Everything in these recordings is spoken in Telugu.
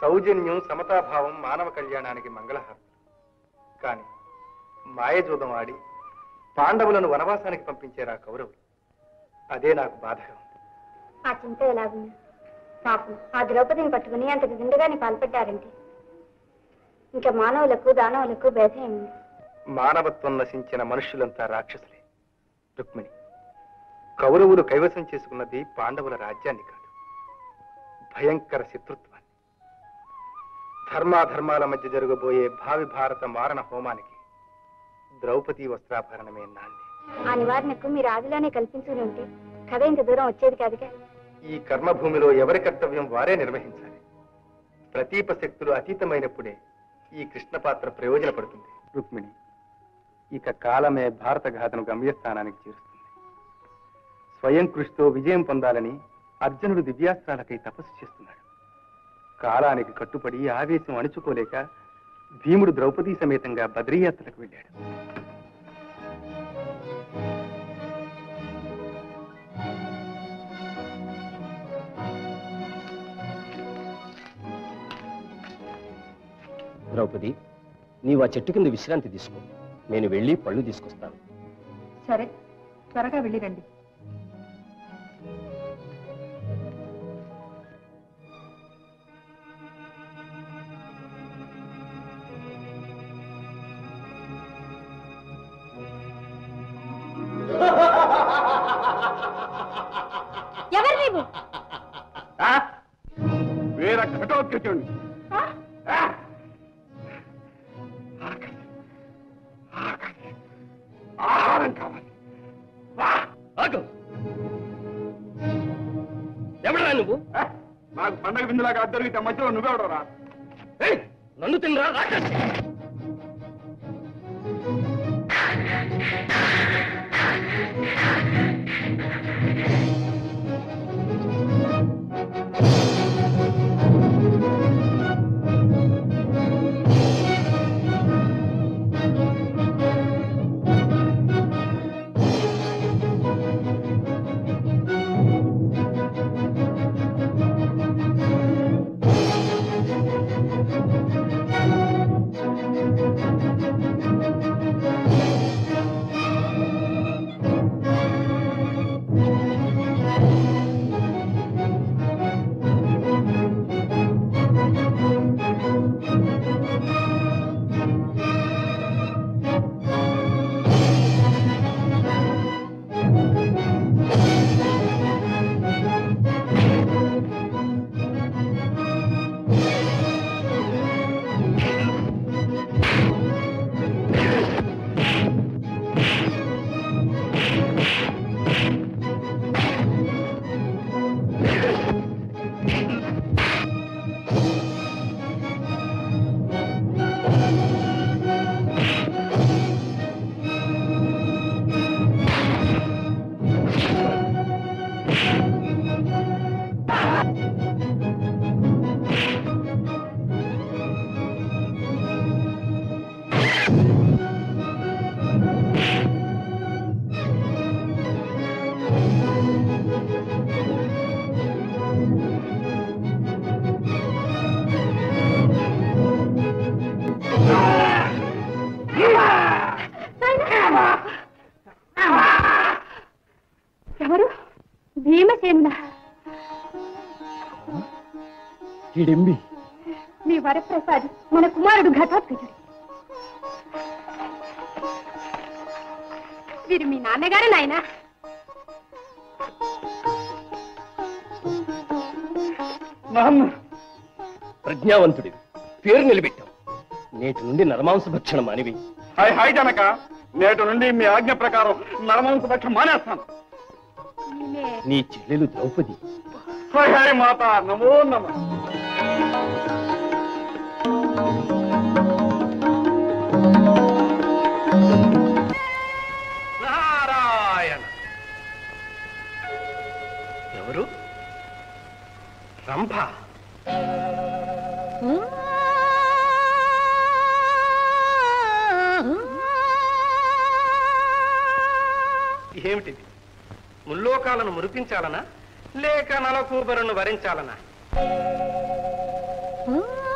సౌజన్యం సమతాభావం మానవ కళ్యాణానికి మంగళహారం కానీ మాయజూదం ఆడి పాండవులను వనవాసానికి పంపించేరా కౌరవులు అదే నాకు బాధగా ఉంది ఆ చింత ఎలాగున్నా పాపం ఆ ద్రౌపదిని పట్టుకుని అంతకు దిండుగాని పాల్పడ్డారంటే ఇంకా మానవులకు దానవులకు భేదం ఏముంది మానవత్వం నశించిన మనుష్యులంతా రాక్షసులే రుక్మిణి కౌరవులు కైవసం చేసుకున్నది పాండవుల రాజ్యాన్ని కాదు భయంకర శత్రుత్వాన్ని ధర్మాధర్మాల మధ్య జరగబోయే భావి భారత మారణ హోమానికి ద్రౌపది వస్త్రాభరణమే నాంది ఆ నివారణకు మీరు ఆదిలోనే కల్పించుకుని ఉంటే కథ ఇంత దూరం వచ్చేది కాదుగా ఈ కర్మభూమిలో ఎవరి కర్తవ్యం వారే నిర్వహించాలి ప్రతీప శక్తులు అతీతమైనప్పుడే ఈ కృష్ణ పాత్ర ప్రయోజనపడుతుంది రుక్మిణి ఇక కాలమే భారత గాథను గమ్యస్థానానికి చేరుస్తుంది స్వయం కృషితో విజయం పొందాలని అర్జునుడు దివ్యాస్త్రాలకై తపస్సు చేస్తున్నాడు కాలానికి కట్టుపడి ఆవేశం అణుచుకోలేక భీముడు ద్రౌపదీ సమేతంగా బద్రీయాత్రలకు వెళ్ళాడు ద్రౌపది నీవు ఆ చెట్టు కింద విశ్రాంతి తీసుకో నేను వెళ్ళి పళ్ళు తీసుకొస్తాను సరే త్వరగా వెళ్ళి రండి ఎవరు నీవు వీర ఘటోత్కచుండి ఆహారం కావాలి ఆగు ఎవడరా నువ్వు ఆ, నాకు పండగ బిందులాగా దొరికితే మధ్యలో నువ్వెవడరా ఏయ్, నన్ను తినరా రాక్షసి ఎవరు భీమసేనుడా హిడింబి మీ వరప్రసాది మన కుమారుడు ఘటోత్కచుడు వీరు మీ నాన్నగారు నాయన నాన్న ప్రజ్ఞావంతుడివి పేరు నిలబెట్టావు నేటి నుండి నరమాంస భక్షణ మానివి హాయ్ హాయ్ జనక నేటి నుండి మీ ఆజ్ఞ ప్రకారం నరమాంస పక్షం మానేస్తాను నీ చెల్లెలు ద్రౌపది హాయ్ హాయ్ మాత నమో నమ నారాయణ ఎవరు రంభ ఏమిటిది ముల్లోకాలను మురిపించాలనా లేక నలకూబరును వరించాలనా ఆ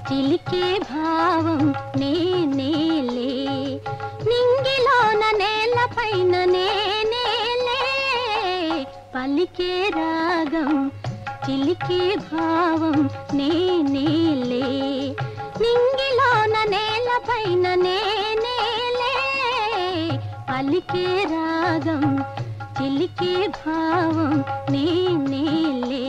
చిలికే భావం నేనేలే నింగిలోన నేల పైన నేనేలే పలికే రాగం చిలికే భావం నేనేలే నింగిలోన నేల పైన నేనేలే పలికే రాగం చిలికే భావం నేనేలే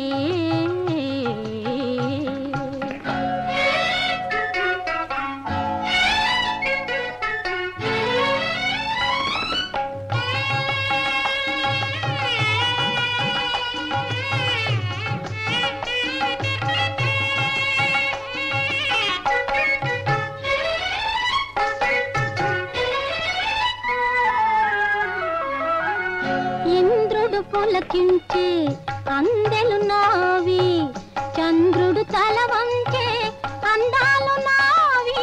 ఇంద్రుడు పులకించే అందెలు నావి చంద్రుడు తల వంచే అందాలు నావి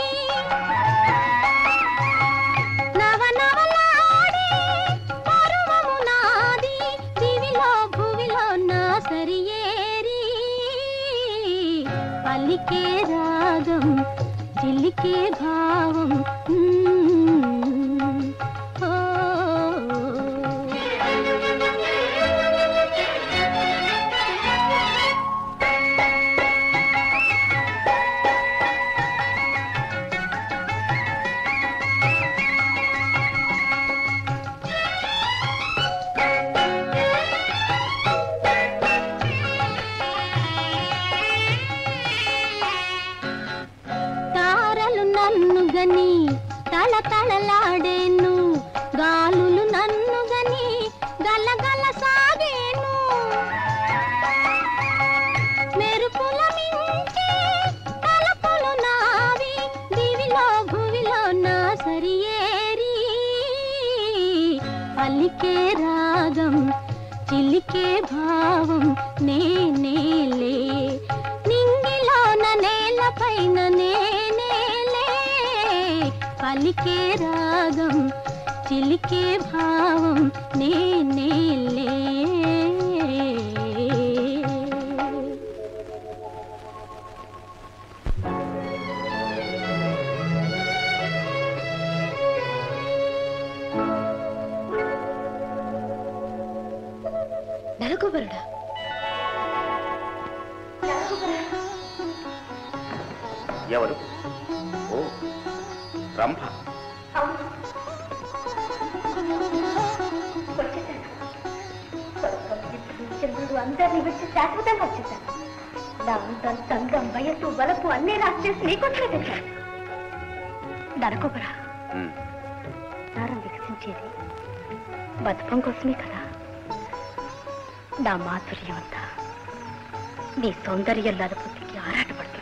నవనవలాడే పర్వము నాది దివిలో భువిలో నా సరియేరి పలికే రాగం చిలికే భావం మ్మ్. ఓ తారలు నన్ను గని తల తళలాడేను గాలులు నన్ను గని గలగల సాగేను మెరుపుల మించి తలపులు నావి దివిలో భువిలో నా సరియేరి పలికే రాగం చిలికే భావం నేనేలే నింగిలోన నేల పైన నేనేలే పలికే రాగం చిలికే భావం నేనేలే నరకుబరుడా ఎవరు ఓ రంభ చంద్రుడు అందరినీ విడిచి శాశ్వతంగా వచ్చేసాను నా అందం తంగం వయస్సు వలపు అన్నీ రాసేసి నీకోసమే తెచ్చాను నరకొబరా దారం వికసించేది బతుకం కోసమే కదా నా మాధుర్యం అంతా నీ సౌందర్యం లదపుత్రికి ఆరాటపడుతుంది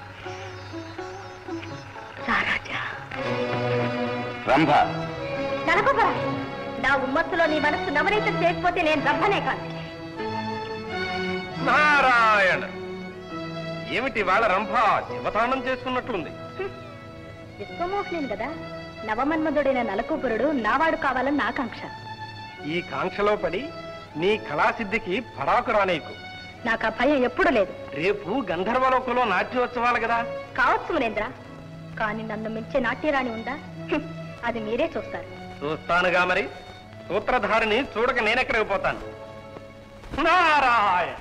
రారాజా రంభ నరకొబరా నా ఉమ్మత్తులో నీ మనస్సు నవనీతం చేయకపోతే నేను రబ్బనే కాదు నారాయణ ఏమిటి వాళ్ళ రంభ శివతానం చేసుకున్నట్లుంది విశ్వమోహనుడు కదా నవమన్మధుడైన నలకూపురుడు నావాడు కావాలని ఆకాంక్ష ఈ కాంక్షలో పడి నీ కళాసిద్ధికి పరాకు రానేకు నాకు ఆ భయం ఎప్పుడూ లేదు రేపు గంధర్వలోకంలో నాట్యోత్సవాలు కదా కావచ్చు మునేంద్ర కానీ నన్ను మించే నాట్యరాణి ఉందా హ్మ్, అది మీరే చూస్తారు చూస్తానుగా మరి సూత్రధారిని చూడక నేనెక్కడికి పోతాను నారాయణ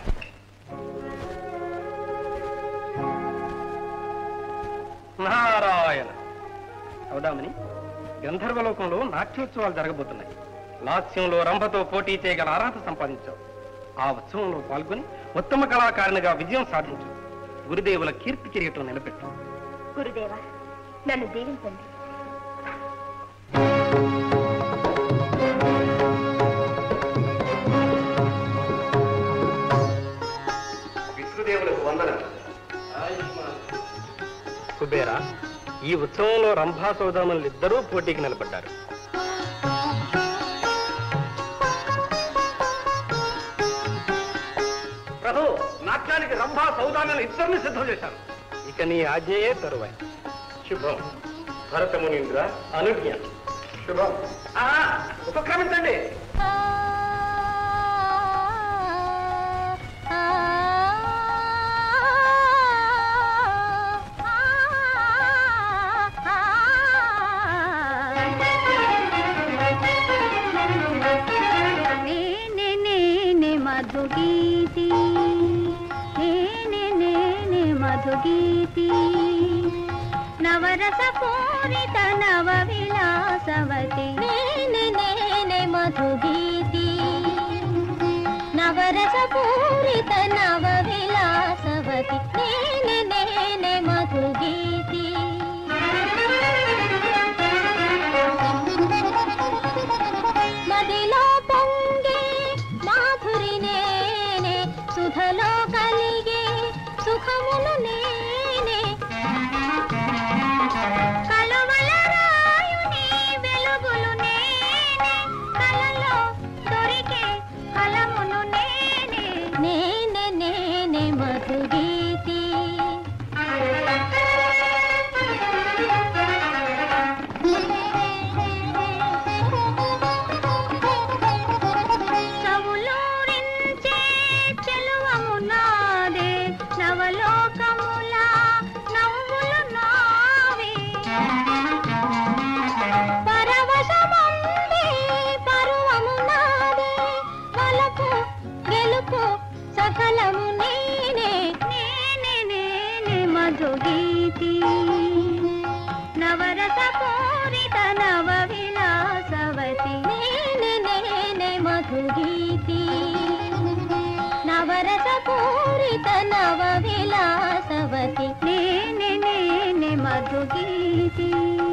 నారాయణ అవుదామని గంధర్వలోకంలో నాట్యోత్సవాలు జరగబోతున్నాయి లాస్యంలో రంభతో పోటీ చేయగల అర్హత సంపాదించావు ఆ ఉత్సవంలో పాల్గొని ఉత్తమ కళాకారునిగా విజయం సాధించు గురుదేవుల కీర్తి కిరీటం నిలబెట్టు గురుదేవా నన్ను దీవించండి పితృదేవులకు వందనం కుబేరా ఈ ఉత్సవంలో రంభా సోదరులు ఇద్దరూ పోటీకి నిలబడ్డారు ప్రభు నాట్యానికి రంభా సౌదాలను ఇద్దరిని సిద్ధం చేశారు ఇక నీ ఆజ్ఞయే తరువాయి శుభం భరతమునీంద్ర అనుజ్ఞ శుభం ఆ, ఉపక్రమించండి ఆ మధుగీతి నేనే నేనే మధుగీతి నవరస పూరిత నవ విలాసవతి నేనే నేనే మధుగీతి నవరస పూరిత నవ విలాసవతి నేనే నేనే మధుగీతి మదిలో పొంగే మాధురి నేనే సుధలో కలిగే సుఖములు నేనే కలువల రాయుని వెలుగులు నేనే కలలో దొరికే కలమును నేనే నేనే నేనే మధుగీతి చవులూరించే చెలువము నాదే నవలోకముల నవ్వులు నావే పరవశమందే పరువము నాదే వలపు గెలుపు సకలము నేనే నేనే నేనే మధుగీతి నవరస పూరిత నవ విలాసవతి నేనే నేనే మధుగీతి నవరస పూరిత నవ విలాసవతి నేనే నేనే మధుగీతి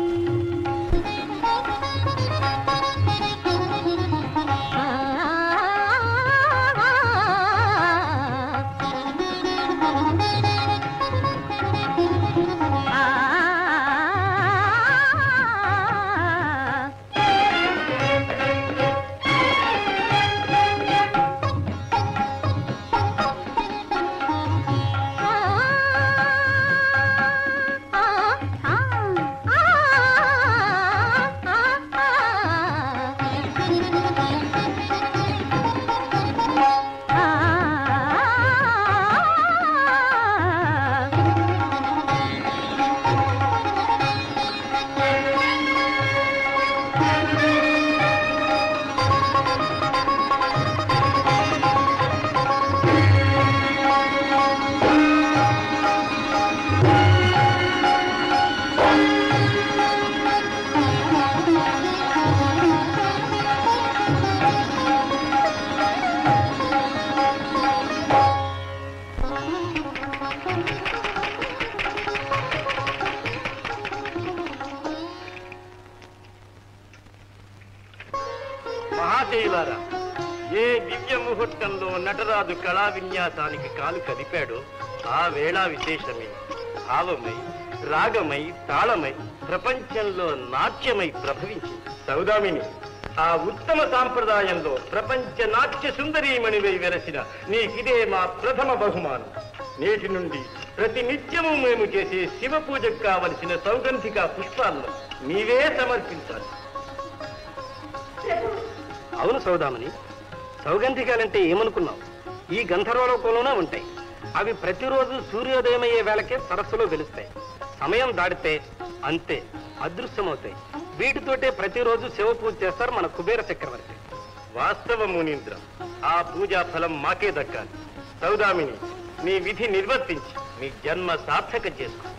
మహాశయులారా ఏ దివ్య ముహూర్తంలో నటరాజు కళా విన్యాసానికి కాలు కదిపాడో ఆ వేళ విశేషమే భావమై రాగమై తాళమై ప్రపంచంలో నాట్యమై ప్రభవించింది సౌదామిని ఆ ఉత్తమ సాంప్రదాయంలో ప్రపంచ నాట్య సుందరీమణివై వెలసిన నీకిదే మా ప్రథమ బహుమానం నేటి నుండి ప్రతి నిత్యము మేము చేసే శివ పూజకు కావలసిన సౌగంధిక పుష్పాలను నీవే సమర్పించాలి అవును సౌదామని సౌగంధికాలంటే ఏమనుకున్నావు ఈ గంధర్వలోకంలోనే ఉంటాయి అవి ప్రతిరోజు సూర్యోదయమయ్యే వేళకే సరస్సులో వెలుస్తాయి సమయం దాటితే అంతే అదృశ్యమవుతాయి వీటితోటే ప్రతిరోజు శివ పూజ చేస్తారు మన కుబేర చక్రవర్తి వాస్తవ మునీంద్ర ఆ పూజా ఫలం మాకే దక్కాలి సౌదామిని నీ విధి నిర్వర్తించి నీ జన్మ సార్థక చేసుకో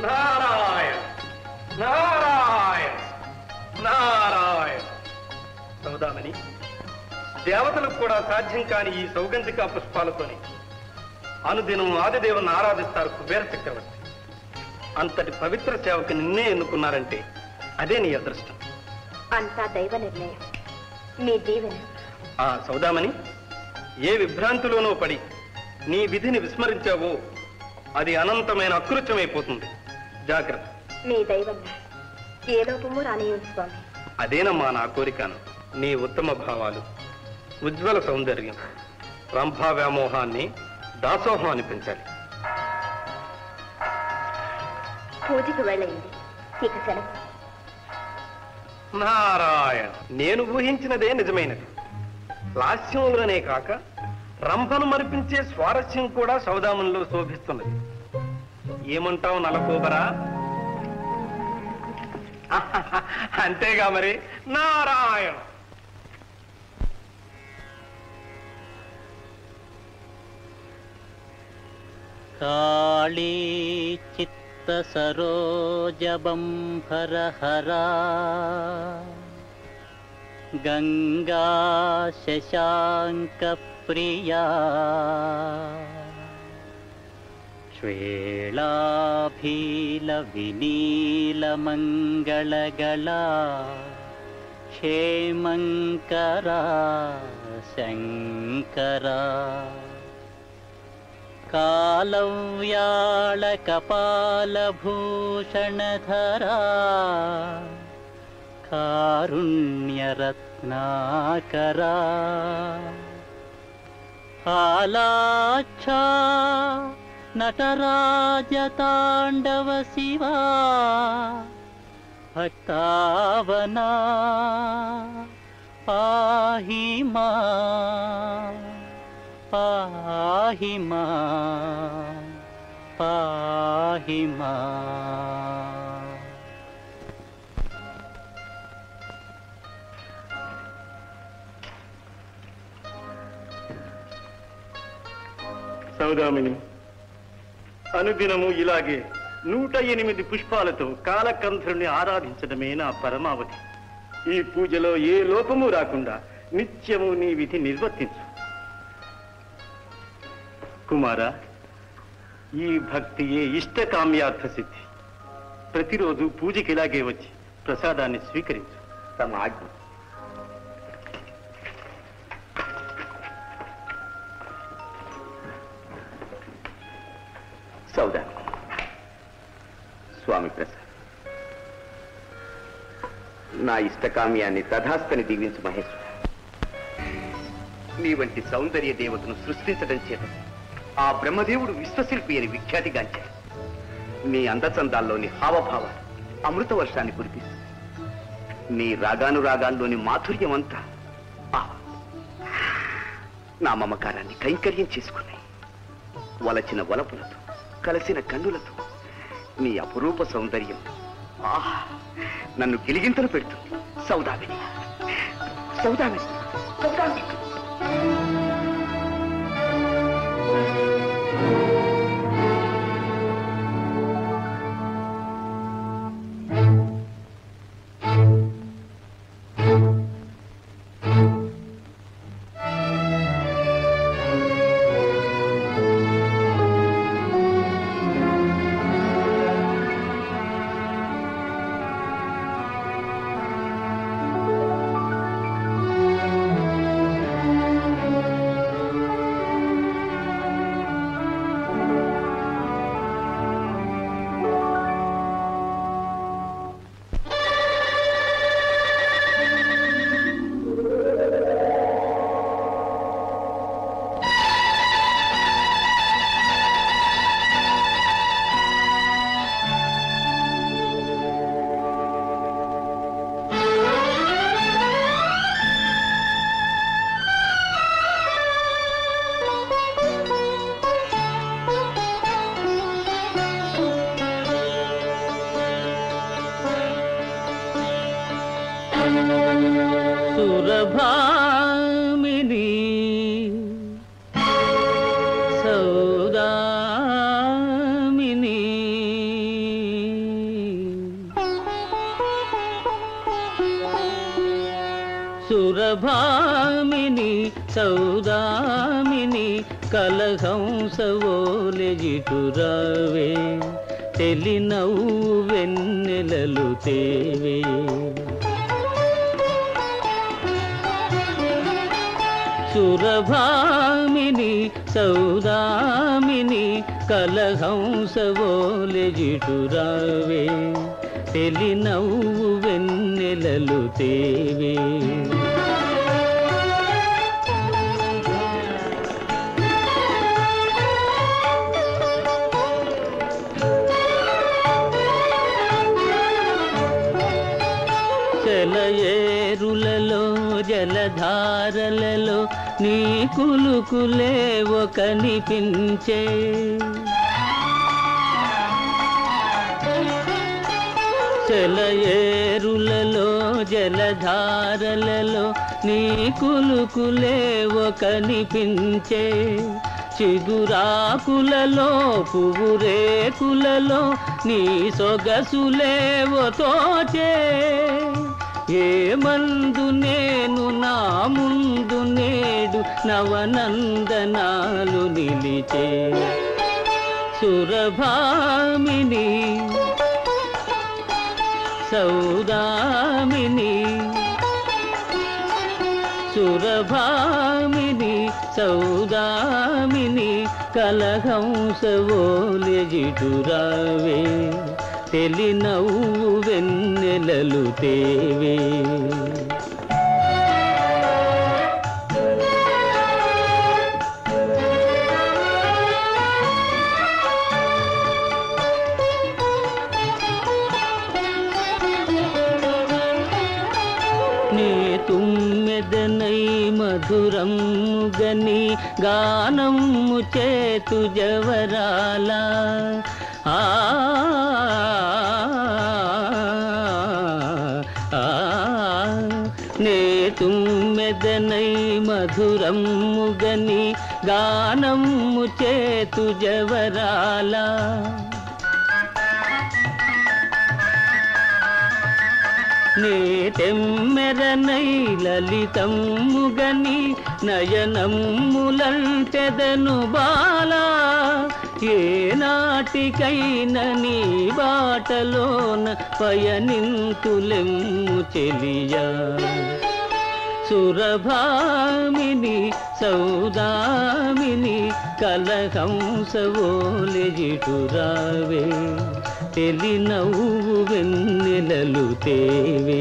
నారాయణ నారాయణ నారాయణ సౌదామని దేవతలకు కూడా సాధ్యం కాని ఈ సౌగంధిక పుష్పాలతోని అనుదినం ఆదిదేవుని ఆరాధిస్తారు కుబేర చక్రవర్తి అంతటి పవిత్ర సేవకు నిన్నే ఎన్నుకున్నారంటే అదే నీ అదృష్టం అంతా దైవ నిర్ణయం మీ దీవెన ఆ సౌదామని ఏ విభ్రాంతిలోనో పడి నీ విధిని విస్మరించావో అది అనంతమైన అకృత్యమైపోతుంది జాగ్రత్త మీ దైవం ఏ లోపము రానియండి స్వామి అదేనమ్మా నా కోరికను నీ ఉత్తమ భావాలు ఉజ్వల సౌందర్యం రంభా వ్యామోహాన్ని దాసోహం అనిపించాలి పూజకి వెళ్ళయింది ఇక సెలవు నారాయణ నేను ఊహించినదే నిజమైనది లాస్యంలోనే కాక రంభను మరిపించే స్వారస్యం కూడా సౌదామంలో శోభిస్తున్నది ఏమంటావు నలకోబరా అంతేగా మరి నారాయణ काली चित्तसरोजबम्भरहरा गङ्गा शशाङ्कप्रिया श्वेलाभीलविनीलमङ्गलगला क्षेमङ्करा शङ्करा कालव्याळकपालभूषणधरा कारुण्यरत्नाकरा हालाच्छा नटराजताण्डवशिवा भक्तावना पाहि मा पाहि मा पाहि मा సౌదామిని అనుదినము ఇలాగే నూట ఎనిమిది పుష్పాలతో కాలకంధరుని ఆరాధించడమే నా పరమావధి ఈ పూజలో ఏ లోపము రాకుండా నిత్యము నీ విధి నిర్వర్తించు కుమారా ఈ భక్తియే ఇష్టకామ్యార్థ సిద్ధి ప్రతిరోజు పూజకి ఇలాగే వచ్చి ప్రసాదాన్ని స్వీకరించు తమ ఆజ్ఞ సౌదా స్వామి ప్రసాద్ నా ఇష్టకామ్యాన్ని తథాస్తని దీవించు మహేశ్వర నీ వంటి సౌందర్య దేవతను సృష్టించడం చేత ఆ బ్రహ్మదేవుడు విశ్వశిల్పి అని విఖ్యాతిగాంచాడు నీ అందచందాల్లోని హావభావాలు అమృత వర్షాన్ని కురిపిస్తుంది నీ రాగానురాగాల్లోని మాధుర్యం అంతా ఆ, నా మమకారాన్ని కైంకర్యం చేసుకున్నాయి వలచిన వలపులతో కలిసిన కన్నులతో నీ అపురూప సౌందర్యం ఆహా నన్ను గిలిగింతలు పెడుతుంది సౌదామిని సౌదామిని సౌదామిని సురభామిని సౌదామిని సురభామిని సౌదామిని కలహంసవోలెజిటురావే తెలినవు వెన్నెలలు తేవే సురభామిని సౌదామిని కలహంసవోలెజిటురావే తెలినవు వెన్నెలలు తేవే సెలయేరులలో జలధారలలో నీ కులుకులే కనిపించే సెలయేరులలో జలధారలలో నీ కులుకులేవో కనిపించే చిగురాకులలో పువ్వు రేకులలో నీ సొగసులేవో తోచే ఏ మందు నేను నా ముందు నేడు నవనందనాలు నిలిచే సురభామిని సౌదామిని సురభామిని సౌదామిని కలహంసవోలెజిటురావే తెలినవు వెన్నెలలు తేవే నీ తుమ్మెదనై మధురం గని గానము చేతు జవరాల ఆ ఆ, నే తుమ్మెదనై మధురం గని గానము చేతు జవరాల నేటెమ్మెరనై లలితమ్ముగని నయనమ్ములంటెదను బాలా ఏ నాటికైన నీ బాటలోన పయనింతులెమ్ము చెలియా సురభామిని సౌదామిని కలహంసవోలెజిటురావే తెలినవ్వు వెన్నెలలు తేవే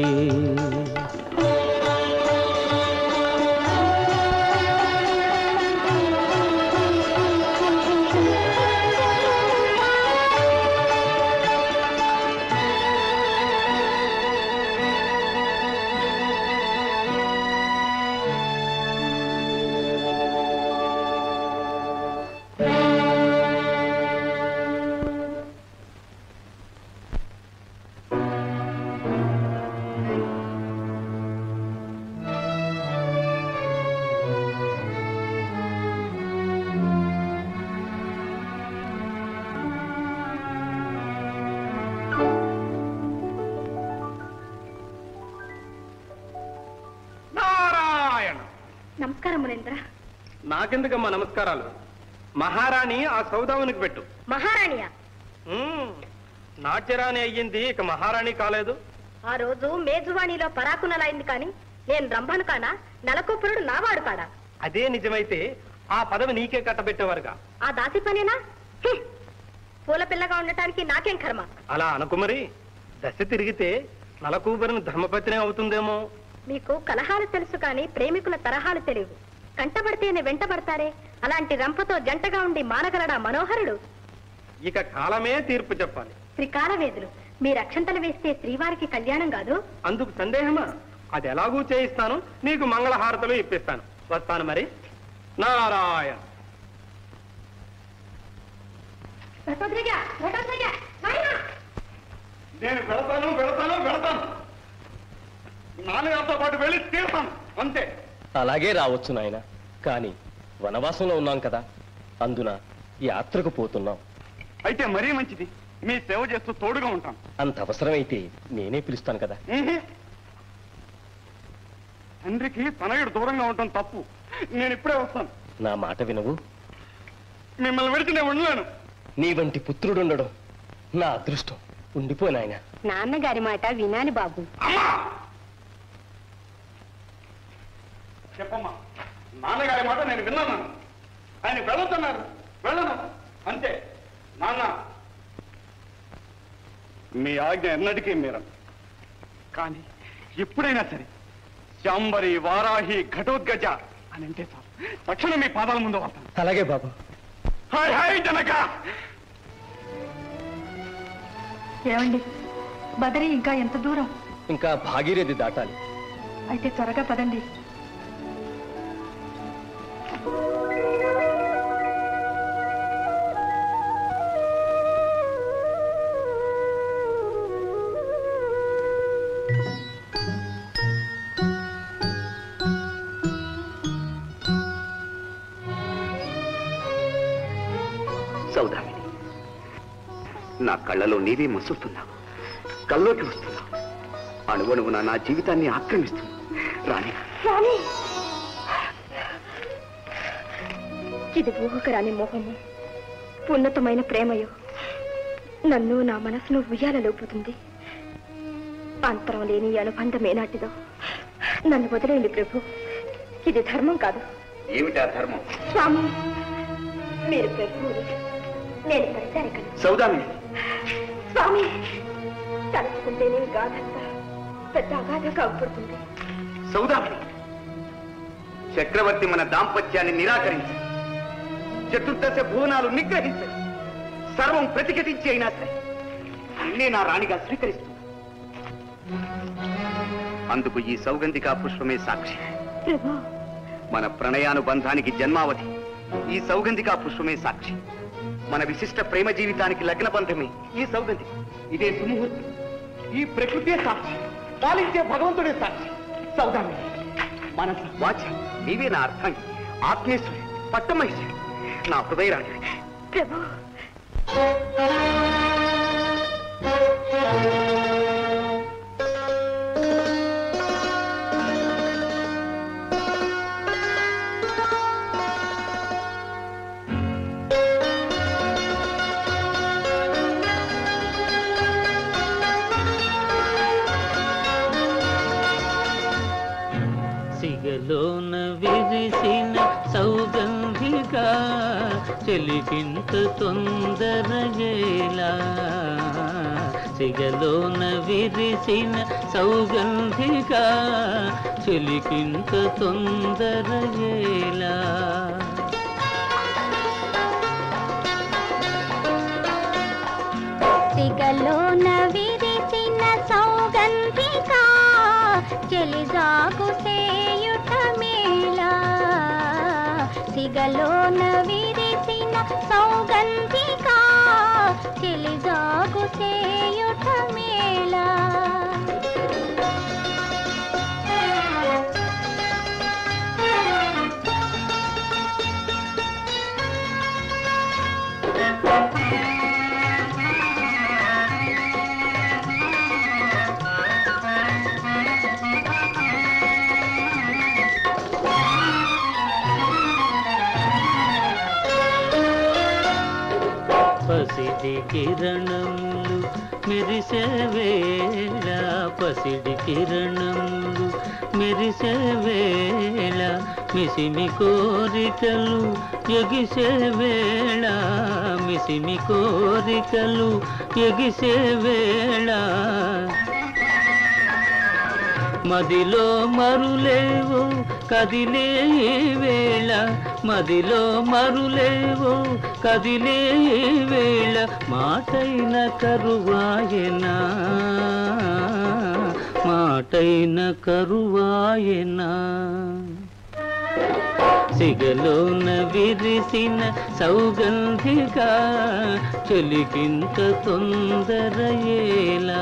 నారాయణ నమస్కారం మునేంద్ర నాకెందుకమ్మా నమస్కారాలు మహారాణి ఆ సౌదావునికి పెట్టు మహారాణియా ఉమ్, నాట్యరాణి అయ్యింది ఇక మహారాణి కాలేదు ఆ రోజు మేజువాణిలో పరాకునలైంది కానీ నేను రంభను కానా నలకొప్పురుడు నావాడు కాడా అదే నిజమైతే ఆ పదవి నీకే కట్టబెట్టేవారుగా ఆ దాసి పనేనా హ్మ్. పూల పిల్లగా ఉండటానికి నాకేం కర్మ అలా అనుకుమరి దశ తిరిగితే నలకూబరిని ధర్మపత్ని అవుతుందేమో మీకు కలహాలు తెలుసు కానీ ప్రేమికుల తరహాలు తెలియవు కంటబడితేనే వెంటబడతారే అలాంటి రంపతో జంటగా ఉండి మానగలడా మనోహరుడు ఇక కాలమే తీర్పు చెప్పాలి త్రికాలవేదులు మీరు అక్షంతలు వేస్తే శ్రీవారికి కళ్యాణం కాదు అందుకు సందేహమా అది ఎలాగూ చేయిస్తాను నీకు మంగళహారతలు ఇప్పిస్తాను వస్తాను మరి నారాయణ రథోద్రిగ, రథోద్రిగ, నాయనా! నేను వెళతాను వెళతాను వెళతాను నాన్నగారితో పాటు వెళ్ళి తీరుతాను అంతే అలాగే రావచ్చు నాయన కానీ వనవాసంలో ఉన్నాం కదా అందున యాత్రకు పోతున్నాం అయితే మరీ మంచిది మీ సేవ చేస్తూ తోడుగా ఉంటాను అంత అవసరమైతే నేనే పిలుస్తాను కదా ఉహు. తండ్రికి తనయుడు దూరంగా ఉండటం తప్పు నేను ఇప్పుడే వస్తాను నా మాట వినవు మిమ్మల్ని విడిచి నేను ఉండలేను నీ వంటి పుత్రుడుండడం నా అదృష్టం ఉండిపో నాయనా నాన్నగారి మాట వినాలి బాబు అమ్మా చెప్పమ్మా నాన్నగారి మాట నేను విన్నాను ఆయన వెళ్ళొద్దన్నారు వెళ్ళను అంతే నాన్న మీ ఆజ్ఞ ఎన్నటికీ మీరను కానీ ఎప్పుడైనా సరే శాంబరి వారాహి ఘటోద్గజ అని అంటే చాలు తక్షణం మీ పాదాల ముందు వస్తాను అలాగే బాబు హాయ్ హాయ్ జనక ఏమండి బదరి ఇంకా ఎంత దూరం ఇంకా భాగీరథి దాటాలి అయితే త్వరగా పదండి సౌదామిని నా కళ్ళలో నీవే మసులుతున్నావు కల్లోకి వస్తున్నావు అణువణువున నా జీవితాన్ని ఆక్రమిస్తున్నావు రాణి ఇది ఊహకు రాని మోహము ఉన్నతమైన ప్రేమయో నన్ను నా మనసును ఉయ్యాలలోపుతుంది అంతరం లేని ఈ అనుబంధం ఏనాటిదో నన్ను వదిలేయండి ప్రభు ఇది ధర్మం కాదు ఏమిటా ధర్మం స్వామి మీరు ప్రభువులు నేను పరిచారికను సౌదామిని స్వామి తలుచుకుంటేనే గాథంతా పెద్ద అగాధగా అవుతుంది సౌదామిని చక్రవర్తి మన దాంపత్యాన్ని నిరాకరించి చతుర్దశ భువనాలు నిగ్రహించి సర్వం ప్రతిఘటించి అయినా సరే నిన్నే నా రాణిగా స్వీకరిస్తుంది అందుకు ఈ సౌగంధికా పుష్పమే సాక్షి ప్రభు మన ప్రణయానుబంధానికి జన్మావధి ఈ సౌగంధికా పుష్పమే సాక్షి మన విశిష్ట ప్రేమ జీవితానికి లగ్న బంధమే ఈ సౌగంధి ఇదే సుముహూర్తం ఈ ప్రకృతే సాక్షి పాలించే భగవంతుడే సాక్షి సౌదామి మనస వాచ నీవే నా అర్థాన్ని ఆత్మేశ్వరి పట్టమహేశ్వరి నా హృదయరాణి ప్రభు సిగలోన విరిసిన సౌగంధిక చెలికింత తొందరగేలా సిగలోన విరిసిన సౌగంధిక చెలికింత తొందరగేలా సిగలోన విరిసిన సౌగంధిక చెలిజాగు సేయుట మేళా సిగలోన విరిసిన సౌగంధిక చెలిజాగు సేయుట మేళా పసిడి కిరణములు మెరిసే వేళ పసిడి కిరణములు మెరిసే వేళ మిసిమి కోరికలు ఎగిసే వేళ మిసిమి కోరికలు ఎగిసే వేళ మదిలో మరులేవు కదిలే ఈ వేళ మదిలో మరులేవు కదిలే ఈ వేళ మాటైన కరువాయనా మాటైన కరువాయనా సిగలోన విరిసిన సౌగంధిక చెలికింత తొందరయేలా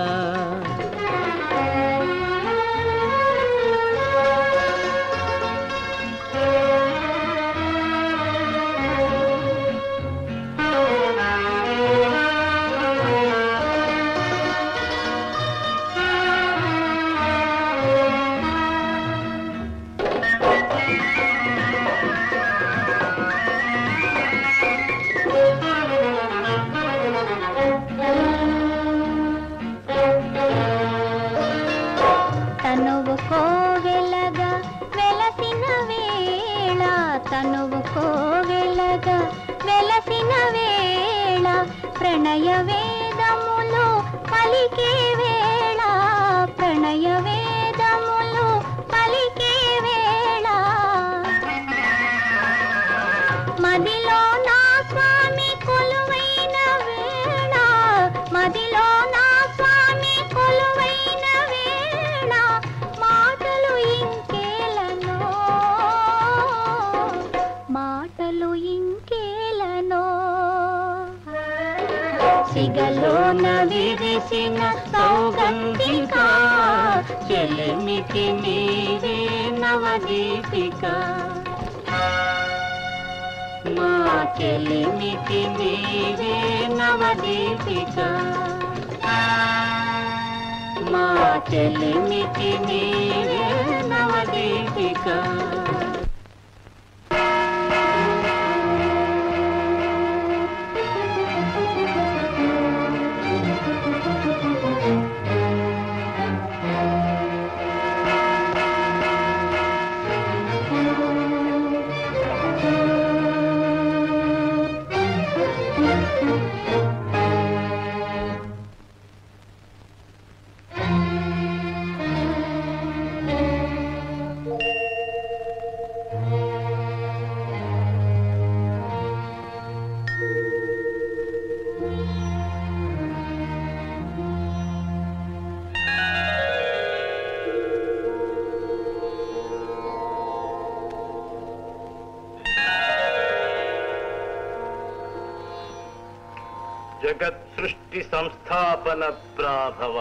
పలికే వేళ ప్రణయ వేదములు పలికే వేళ మదిలో నా స్వామి కొలువైన వేళ మదిలో నా స్వామి కొలువైన వేళ మాటలు ఇంకేలనో మాటలు ఇంకేలనో సిగలోన విరిసిన సౌగంధిక చెలిమికి నీవే నవదీపిక మా చెలిమికి నీవే నవదీపిక మా చెలిమికి నీవే నవదీపిక జగత్ సృష్టి సంస్థాపన ప్రాభవ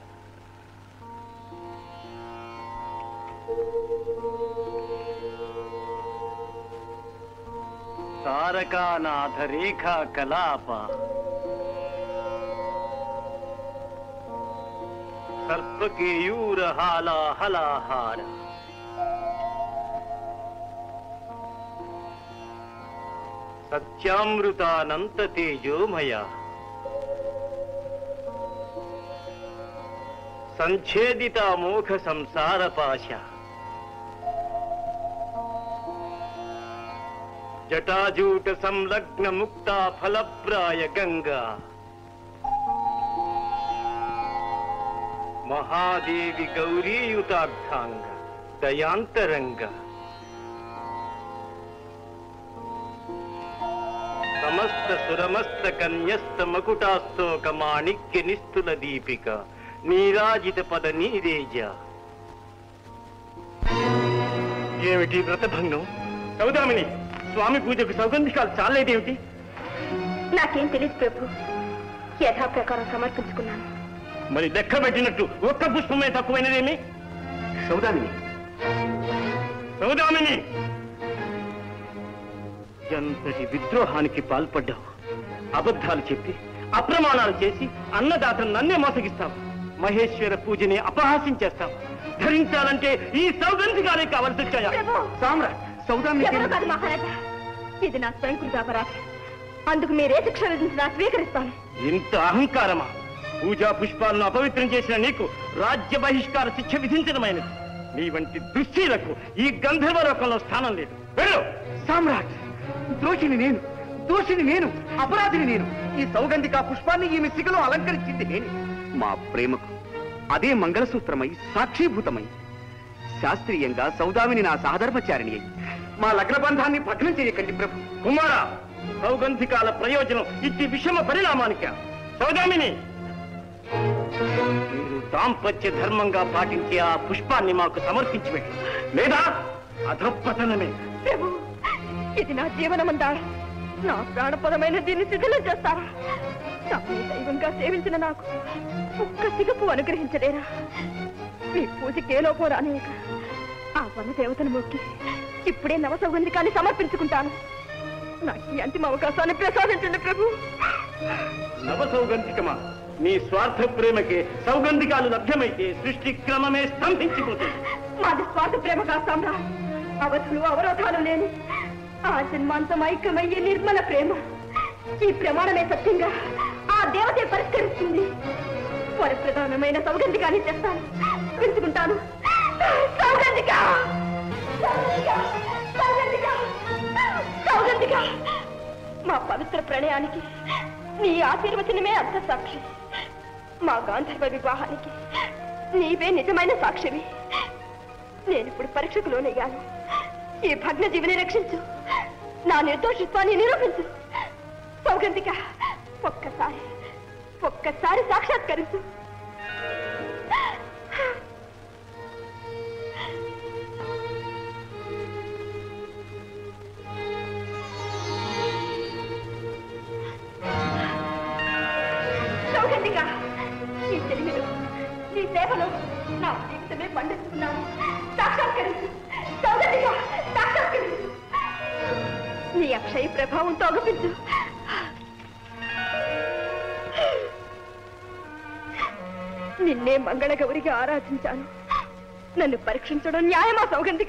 తారకానాథ రేఖా కలాప సర్పకేయూర హాలాహలాహార సత్యామృతానంత తేజోమయ సంఛేదిత మోఘ సంసార పాశ జటాజూట సంలగ్న ముక్త ఫలప్రాయ గంగా మహాదేవి గౌరీయుతార్థాంగ దయాంతరంగ సమస్త సురమస్త కన్యస్త మకుటాస్తోక మాణిక్య నిస్తుల దీపిక నీరాజిత పద నీరేజ ఏమిటి వ్రతభంగం సౌదామిని స్వామి పూజకు సౌగంధికాలు చాలేదేమిటి నాకేం తెలియదు ప్రభు యథాప్రకారం సమర్పించుకున్నాను మరి లెక్క పెట్టినట్టు ఒక్క పుష్పమే తక్కువైనదేమి సౌదామిని సౌదామిని ఎంతటి విద్రోహానికి పాల్పడ్డావు అబద్ధాలు చెప్పి అప్రమాణాలు చేసి అన్నదాతను నన్నే మోసగిస్తావు మహేశ్వర పూజని అపహాస్యం చేస్తావు ధరించాలంటే ఈ సౌగంధికాలే కావలసి వచ్చాయా ప్రభు సామ్రాట్ సౌదామిని ఎవరో కాదు మహారాజా ఇది నా స్వయంకృత అపరాధం అందుకు మీరే శిక్ష విధించినా స్వీకరిస్తాను ఇంత అహంకారమా పూజా పుష్పాలను అపవిత్రం చేసిన నీకు రాజ్య బహిష్కార శిక్ష విధించడమైనది నీ వంటి దుశ్శీలకు ఈ గంధర్వ లోకంలో స్థానం లేదు వెళ్ళు సామ్రాట్ దోషిని నేను దోషిని నేను అపరాధిని నేను ఈ సౌగంధిక పుష్పాన్ని ఈమె సిగలో అలంకరించింది నేను మా ప్రేమకు అదే మంగళసూత్రమై సాక్షీభూతమై శాస్త్రీయంగా సౌదామిని నా సహధర్మచారిణి అయి మా లగ్నబంధాన్ని భగ్నం చేయకండి ప్రభు కుమార సౌగంధికాల ప్రయోజనం ఇట్టి విషమ పరిణామానిక సౌదామిని మీరు దాంపత్య ధర్మంగా పాటించే ఆ పుష్పాన్ని మాకు సమర్పించి పెట్టు లేదా అధపతనమే ప్రభు ఇది నా జీవనమందార నా ప్రాణపదమైన దీన్ని శిథిలం చేస్తారా తమ్మి దైవంగా సేవించిన నాకు ఒక్క సిగపు అనుగ్రహించలేరా మీ పూజకి ఏ లోపం రానేక ఆ వన దేవతను మొక్కి ఇప్పుడే నవసౌగంధికాన్ని సమర్పించుకుంటాను నాకు ఈ అంతిమ అవకాశాన్ని ప్రసాదించండి ప్రభు నవ సౌగంధికమా నీ స్వార్థ ప్రేమకే సౌగంధికాలు లభ్యమైతే సృష్టి క్రమమే స్తంభించిపోతుంది మాది స్వార్థ ప్రేమ కాస్తాంరా అవధులు అవరోధాలు లేని ఆ జన్మాంతం ఐక్యమయ్యే నిర్మల ప్రేమ ఈ ప్రమాణమే సత్యంగా ఆ దేవతే పరిష్కరిస్తుంది పరిప్రధానమైన సౌగంధికాన్ని చేస్తాను పిలుచుకుంటాను సౌగంధిక సౌగంధిక! సౌగంధిక! సౌగంధిక! మా పవిత్ర ప్రణయానికి నీ ఆశీర్వచనమే అర్థ సాక్షి మా గాంధర్వ వివాహానికి నీవే నిజమైన సాక్షివి నేను ఇప్పుడు పరీక్షకు లోనయ్యాను ఈ భగ్న జీవిని రక్షించు నా నిర్దోషిత్వాన్ని నిరూపించు సౌగంధిక ఒక్కసారి ఒక్కసారి సాక్షాత్కరించు సౌగంధిక నీ తెలివిలో నీ సేవలో నా జీవితమే పండిస్తున్నాను సాక్షాత్కరించు సౌగంధిక సాక్షాత్కరించు నీ అక్షయ ప్రభావంతో అగుపించు నిన్నే మంగళగౌరిగా ఆరాధించాను నన్ను పరీక్షించడం న్యాయమా సౌగంధిక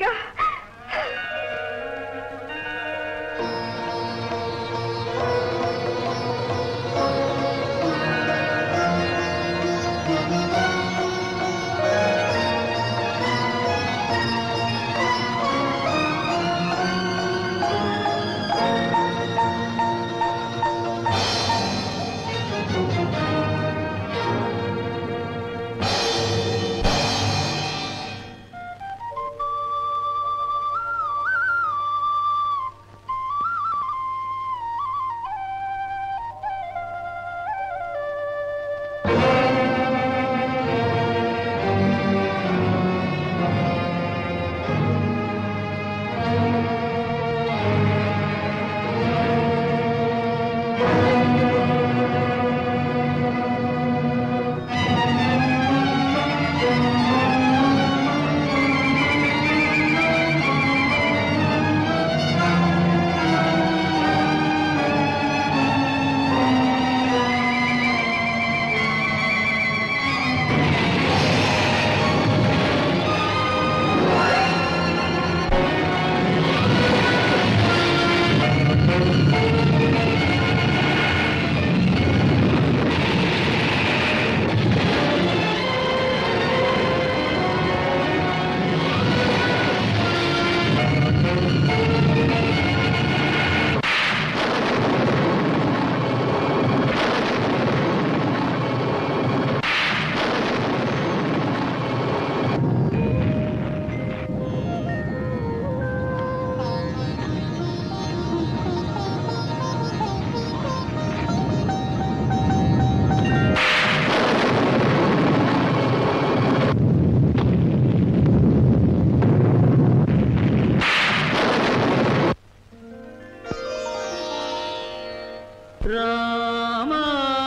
రామా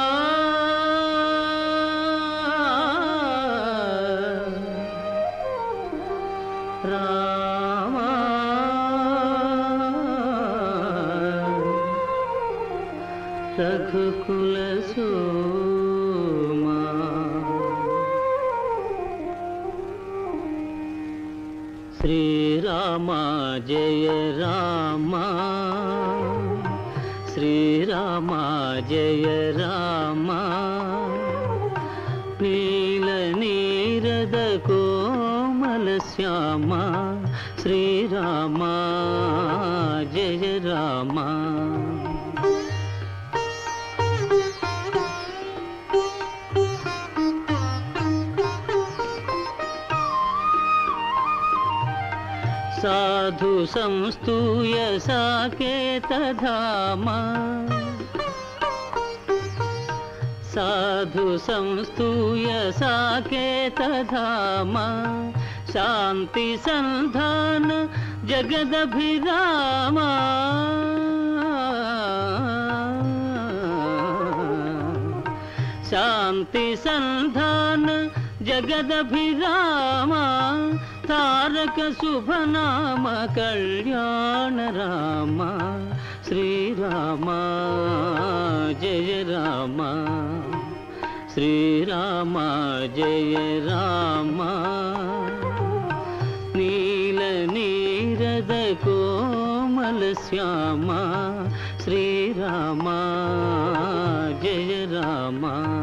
రామా రఘుకుల సోమా శ్రీరామ జయ రామా శ్రీరామ జయ రామ నీల నీరద కోమల శ్యామ శ్రీరామ జయ రామ సాధు సంస్తూయ సాకేతధామ సాధు సంస్తూయ సాకేతధామ శాంతి సంధాన జగదభిరామ శాంతి సంధాన జగదభిరామ తారక శుభనామ కళ్యాణ రామ శ్రీరామ జయ రామ శ్రీరామ జయ రామ నీల నీరద కోమల శ్యామ శ్రీరామ జయ రామ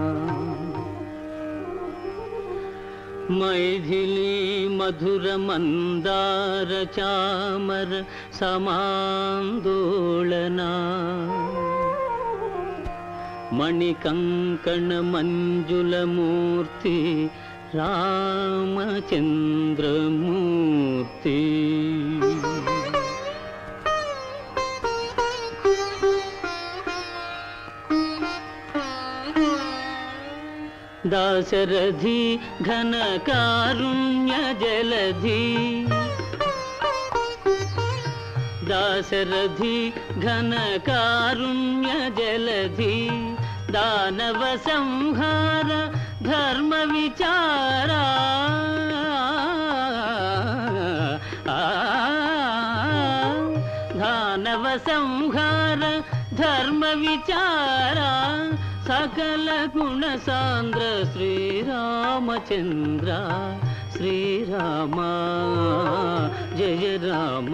మైథిలి మధుర మందార చామర సమాందోళనా మణికంకణ మంజులమూర్తి రామచంద్రమూర్తి దాశరథి ఘన కారుణ్య జలధి దాశరథి ఘన కారుణ్య జలధి దానవ సంహార ధర్మ విచార దానవ సంహార ధర్మ విచార సకల గుణ సాంద్ర శ్రీరామచంద్ర శ్రీరామ జయ రామ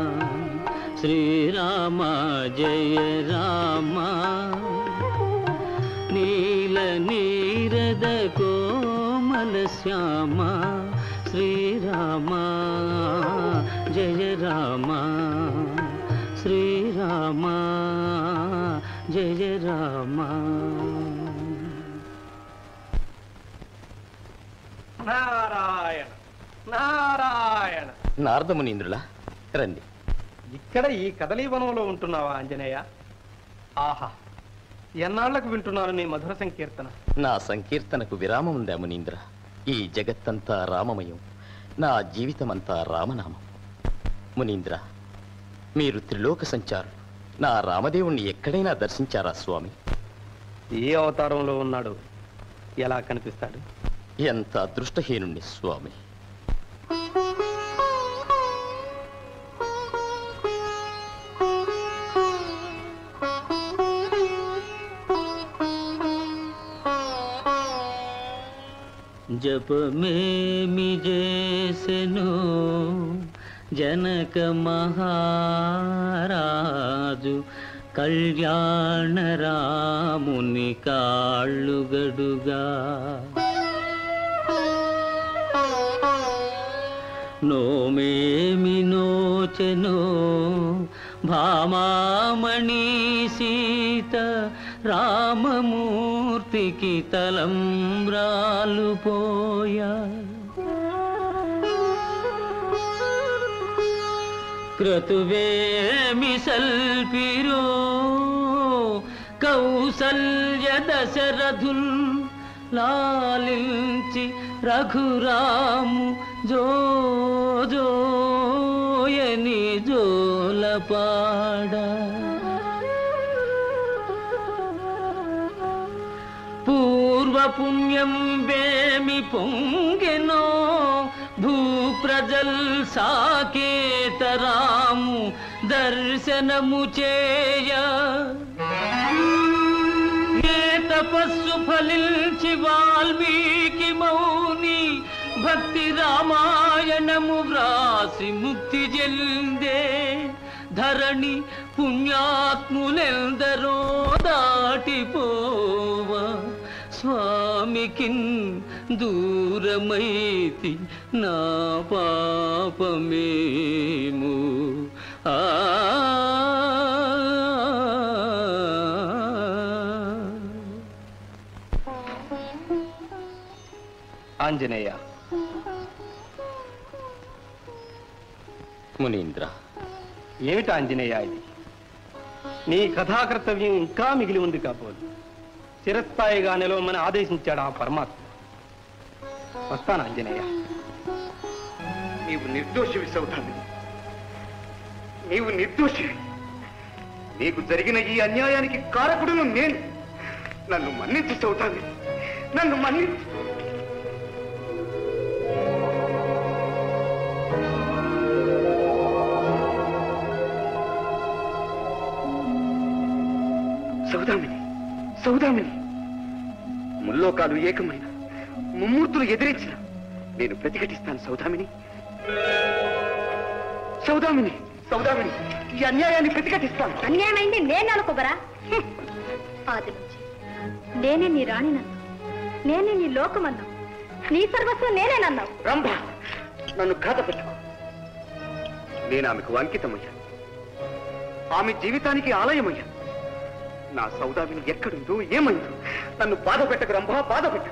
శ్రీరామ జయ రామ నీల నీరద కోమల శ్యామ శ్రీరామ జయ రామ శ్రీరామ జయ రామ నారాయణ నారాయణ నారదమునీంద్రులా రండి ఇక్కడ ఈ కదలీవనంలో ఉంటున్నావా ఆంజనేయ ఆహా ఎన్నాళ్లకు వింటున్నాను నీ మధుర సంకీర్తన నా సంకీర్తనకు విరామం ఉందా మునీంద్ర ఈ జగత్తంతా రామమయం నా జీవితమంతా రామనామం మునీంద్ర మీరు త్రిలోక సంచారు నా రామదేవుణ్ణి ఎక్కడైనా దర్శించారా స్వామి ఏ అవతారంలో ఉన్నాడు ఎలా కనిపిస్తాడు ఎంత అదృష్టహీనుణ్ణి స్వామి జపమేమి చేసెను జనక మహారాజు కళ్యాణ రాముని కాళ్ళుగడుగా నోమేమి నోచెనో భామామణి సీత రామమూర్తికి తలంబ్రాలు పోయా క్రతువేమి సల్పిరో కౌసల్య దశరథుల్ లాలించి రఘురాము జో జోయని జోలపాడ పూర్వపుణ్యం వేమి పొంగెనో భూప్రజల్ సాకేతరాము దర్శనము చేయ ఏ తపస్సు ఫలించి వాల్మీకి మౌని భక్తి రామాయణము వ్రాసి ముక్తి చెందే ధరణి పుణ్యాత్ములెందరో దాటిపోవ స్వామికిన్ దూరమైతి నా పాపమేము ఆ ఆంజనేయ మునీంద్ర ఏమిటి ఆంజనేయ ఇది నీ కథాకర్తవ్యం ఇంకా మిగిలి ఉంది కాబోలు చిరస్థాయిగా నిలవమని ఆదేశించాడు ఆ పరమాత్మ వస్తాను ఆంజనేయ నీవు నిర్దోషివి సౌధామి నీవు నిర్దోషివి నీకు జరిగిన ఈ అన్యాయానికి కారకుడును నేను నన్ను మన్నించు సౌధామి నన్ను మన్నించు సౌదామిని సౌదామిని ముల్లోకాలు ఏకమైన ముమ్మూర్తులు ఎదిరించిన నేను ప్రతిఘటిస్తాను సౌదామిని సౌదామిని సౌదామిని ఈ అన్యాయాన్ని ప్రతిఘటిస్తాను అన్యాయమైంది నేను అనుకోబరా ఆది నుంచి నేనే నీ రాణినన్నా నేనే నీ లోకమన్నా నీ సర్వస్వం నేనేనన్నావు రంభ నన్ను ఘాతపెట్టుకో నేను ఆమెకు అంకితమయ్యాను ఆమె జీవితానికి ఆలయమయ్యాను నా సౌదామిని ఎక్కడుందో ఏమైందో నన్ను బాధ పెట్టకు రంభా బాధ పెట్టకు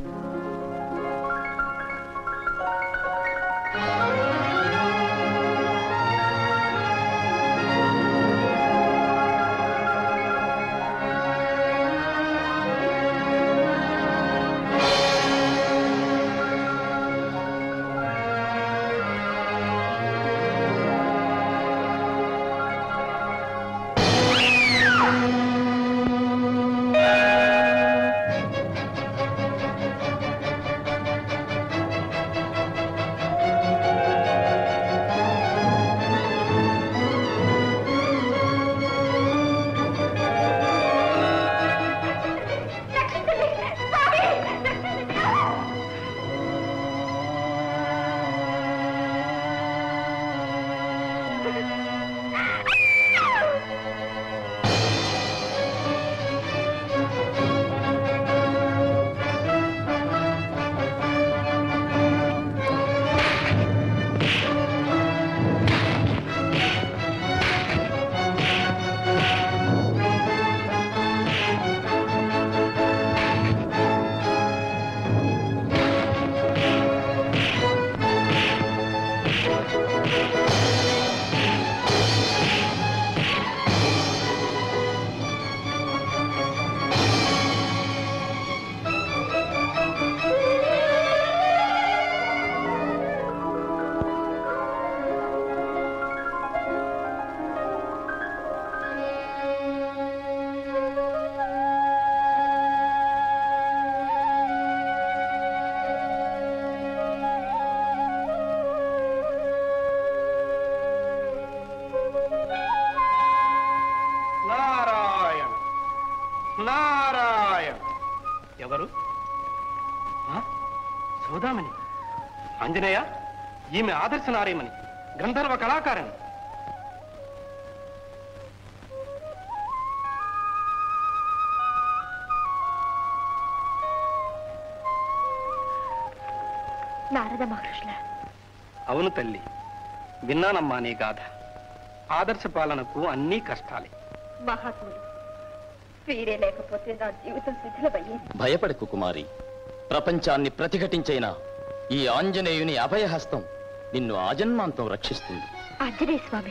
నారాయణ నారాయణ ఎవరు ఆ? సౌదామణి ఆంజనేయ ఈమె ఆదర్శ నారేమని గంధర్వ కళాకారిణి నారద మహర్షుల అవును తల్లి విన్నానమ్మా నీ గాథ ఆదర్శ పాలనకు అన్నీ కష్టాలే మహాత్ములు వీరే లేకపోతే నా జీవితం శిథిలమయ్యేది భయపడకు కుమారి ప్రపంచాన్ని ప్రతిఘటించైనా ఈ ఆంజనేయుని అభయహస్తం నిన్ను ఆజన్మాంతం రక్షిస్తుంది ఆంజనేయ స్వామి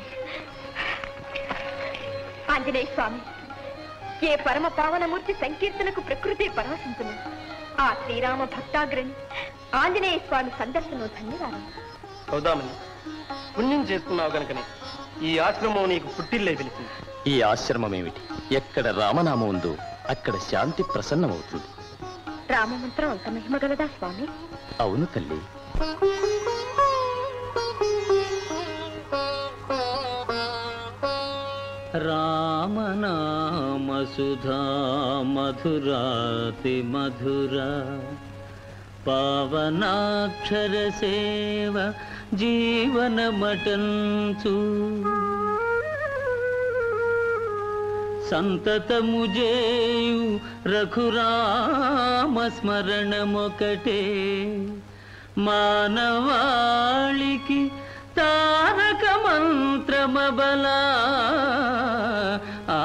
ఆంజనేయ స్వామి ఏ పరమ పావనమూర్తి సంకీర్తనకు ప్రకృతి పరవశించును ఆ శ్రీరామ భక్తాగ్రని ఆంజనేయ స్వామి సందర్శనం ధన్యవాదం సౌదామణి పుణ్యం చేసుకున్నావు గనుకనే ఈ ఆశ్రమం నీకు పుట్టిల్లే తెలిసింది ఈ ఆశ్రమమేమిటి ఎక్కడ రామనామం ఉందో అక్కడ శాంతి ప్రసన్నమవుతుంది రామమంత్రం అంత మహిమగలదా స్వామి అవును తల్లి రామనామసుధా మధురాతి మధురా పావనాక్షర సేవ జీవనమటంచు సంతతము జేయు రఘురామ స్మరణమొకటే మానవాళికి తారక మంత్రమబలా ఆ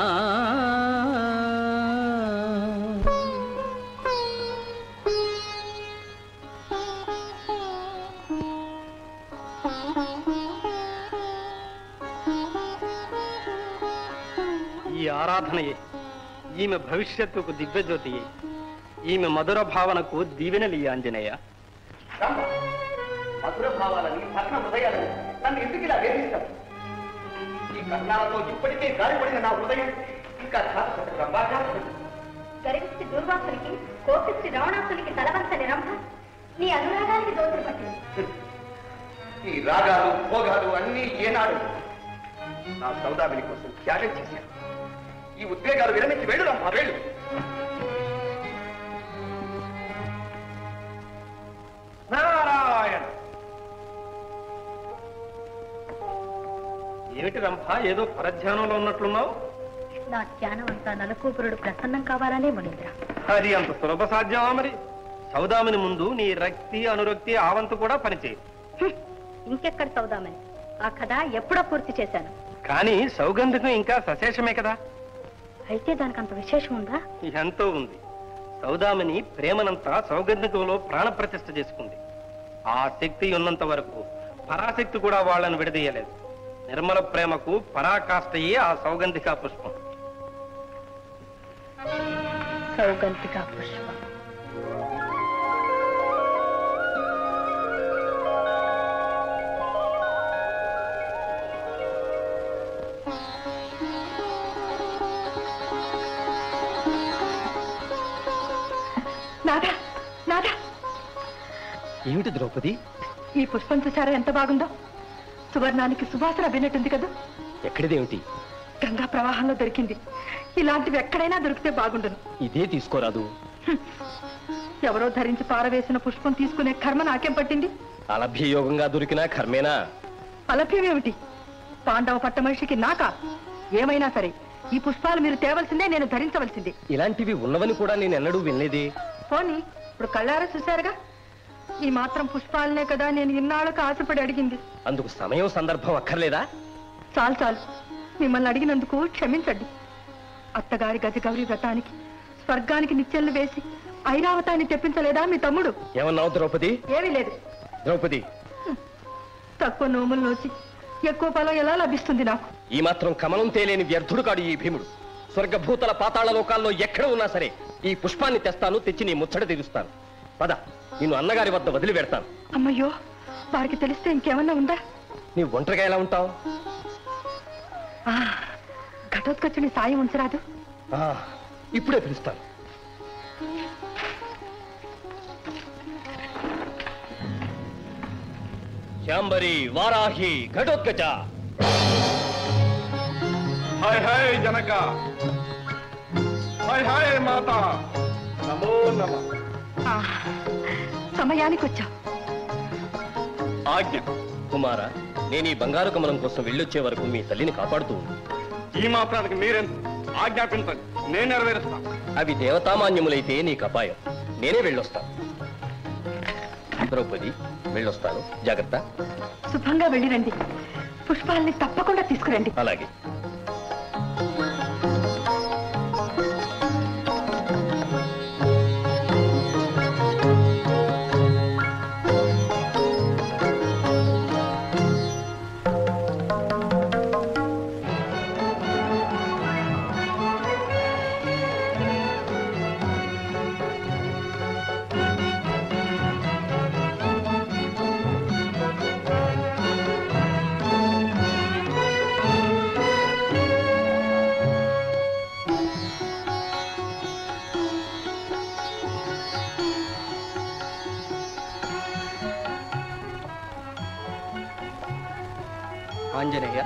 ఈ ఆరాధనయే ఈమె భవిష్యత్తుకు దివ్యజ్యోతియే ఈమె మధుర భావనకు దీవెనలి ఆంజనేయ మధుర భావాలని భగ్న హృదయాలని నన్ను ఎందుకు ఇలా వేధిస్తావు ఈ కర్ణాలతో ఇప్పటికే గాలిపడిన నా హృదయం ఇంకా ఘాతపడు రంభా ఘాతపడు గరిష్టి దుర్వాసునికి కోపిష్టి రావణాసునికి తలవంచని రంభ నీ అనురాగానికి దోచులు పట్టింది ఈ రాగాలు భోగాలు అన్నీ ఏనాడు నా సౌదామిని కోసం త్యాగం చేశాను ఈ ఉద్వేగాలు విరమించి వెళ్ళు రంభా వెళ్ళు నారాయణ ఏమిటి రంభ ఏదో పరధ్యానంలో ఉన్నట్లున్నావు నా ధ్యానం అంతా నలకూపురుడు ప్రసన్నం కావాలనే మునీంద్ర అది అంత సులభ సాధ్యమా మరి సౌదామిని ముందు నీ రక్తి అనురక్తి ఆవంతు కూడా పనిచేయదు ఇంకెక్కడ చదుదామని ఆ కథ ఎప్పుడో పూర్తి చేశాను కానీ సౌగంధికం ఇంకా సశేషమే కదా అయితే దానికి అంత విశేషం ఉందా ఎంతో ఉంది సౌదామిని ప్రేమనంతా సౌగంధికంలో ప్రాణప్రతిష్ఠ చేసుకుంది ఆ శక్తి ఉన్నంత వరకు పరాశక్తి కూడా వాళ్ళని విడదీయలేదు నిర్మల ప్రేమకు పరాకాష్ఠయే ఆ సౌగంధిక పుష్పం సౌగంధిక పుష్పం నాదా నాదా ఏమిటి ద్రౌపది ఈ పుష్పం చూసారా ఎంత బాగుందో సువర్ణానికి సువాసన విన్నట్టుంది కదా ఎక్కడిదేమిటి గంగా ప్రవాహంలో దొరికింది ఇలాంటివి ఎక్కడైనా దొరికితే బాగుండును ఇదే తీసుకోరాదు ఎవరో ధరించి పారవేసిన పుష్పం తీసుకునే కర్మ నాకేం పట్టింది అలభ్యయోగంగా దొరికినా కర్మేనా అలభ్యమేమిటి పాండవ పట్ట మనిషికి నాకా ఏమైనా సరే ఈ పుష్పాలు మీరు తేవలసిందే నేను ధరించవలసిందే ఇలాంటివి ఉన్నవని కూడా నేను ఎన్నడూ వినలేదే పోనీ ఇప్పుడు కళ్ళారా చూశారుగా ఈ మాత్రం పుష్పాలనే కదా నేను ఇన్నాళ్ళకు ఆశపడి అడిగింది అందుకు సమయం సందర్భం అక్కర్లేదా చాలు చాలు మిమ్మల్ని అడిగినందుకు క్షమించండి అత్తగారి గజగౌరి వ్రతానికి స్వర్గానికి నిత్యలు వేసి ఐరావతాన్ని తెప్పించలేదా మీ తమ్ముడు ఏమన్నావు ద్రౌపది ఏమీ లేదు ద్రౌపది తక్కువ నోములు నోచి ఎక్కువ ఫలం ఎలా లభిస్తుంది నాకు ఈ మాత్రం కమలం తేలేని వ్యర్థుడు కాడు ఈ భీముడు స్వర్గభూతల పాతాళ లోకాల్లో ఎక్కడ ఉన్నా సరే ఈ పుష్పాన్ని తెస్తాను తెచ్చి నీ ముచ్చట తీరుస్తాను పద నిన్ను అన్నగారి వద్ద వదిలి పెడతాను అమ్మయ్యో వారికి తెలిస్తే ఇంకేమన్నా ఉందా నీ ఒంటరిగా ఎలా ఉంటావు ఆ, ఘటోత్కచుని సాయం ఉంచరాదు ఇప్పుడే పిలుస్తాను శాంబరి వారాహి ఘటోత్కచ హాయ్ హాయ్ జనక హాయ్ హాయ్ మాత నమో నమ ఆ, సమయానికి వచ్చావు ఆజ్ఞ కుమార నేను ఈ బంగారు కమలం కోసం వెళ్ళొచ్చే వరకు మీ తల్లిని కాపాడుతూ ఉండు ఈ మాత్రానికి మీరెంత ఆజ్ఞాపించండి నేను నెరవేరుస్తాను అవి దేవతామాన్యములైతే నీకు అపాయం నేనే వెళ్ళొస్తాను ద్రౌపది వెళ్ళొస్తాను జాగ్రత్త శుభంగా వెళ్ళిరండి పుష్పాలని తప్పకుండా తీసుకురండి అలాగే ఆంజనేయ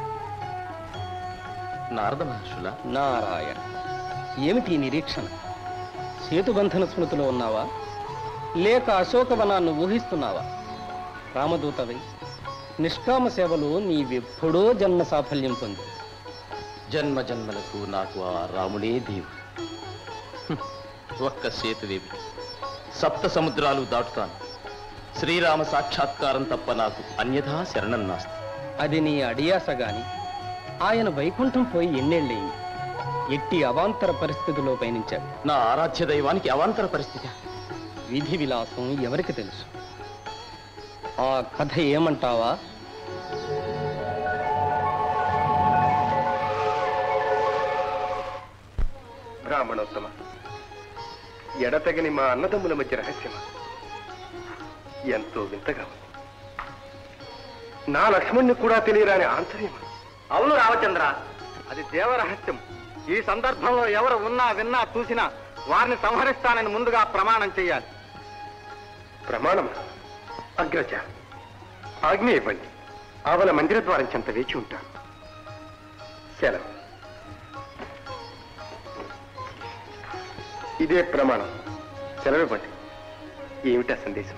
నారద మహర్షుల నారాయణ ఏమిటి ఈ నిరీక్షణ సేతుబంధన స్మృతిలో ఉన్నావా లేక అశోకవనాన్ని ఊహిస్తున్నావా రామదూతవై నిష్కామ సేవలో నీవెప్పుడో జన్మ సాఫల్యం పొంది జన్మ జన్మలకు నాకు ఆ రాముడే దేవుడు హ్మ్. ఒక్క సేతువేమి సప్త సముద్రాలు దాటుతాను శ్రీరామ సాక్షాత్కారం తప్ప నాకు అన్యథా శరణం నాస్తి అది నీ అడియాస గాని ఆయన వైకుంఠం పోయి ఎన్నేళ్ళయింది ఎట్టి అవాంతర పరిస్థితిలో పయనించాడు నా ఆరాధ్య దైవానికి అవాంతర పరిస్థితి విధి విలాసం ఎవరికి తెలుసు ఆ కథ ఏమంటావా బ్రాహ్మణోత్తమ ఎడతెగని మా అన్నదమ్ముల మధ్య రహస్యమా ఎంతో వింతగా ఉంది నా లక్ష్మణ్ణి కూడా తెలియరాని ఆంతర్యమా అవును రామచంద్ర అది దేవరహస్యం ఈ సందర్భంలో ఎవరు ఉన్నా విన్నా చూసినా వారిని సంహరిస్తానని ముందుగా ప్రమాణం చేయాలి ప్రమాణమా అగ్రజ ఆజ్ఞ ఇవ్వండి ఆవల మందిర ద్వారం చెంత వేచి ఉంటాను సెలవు ఇదే ప్రమాణం సెలవు ఇవ్వండి ఏమిటా సందేశం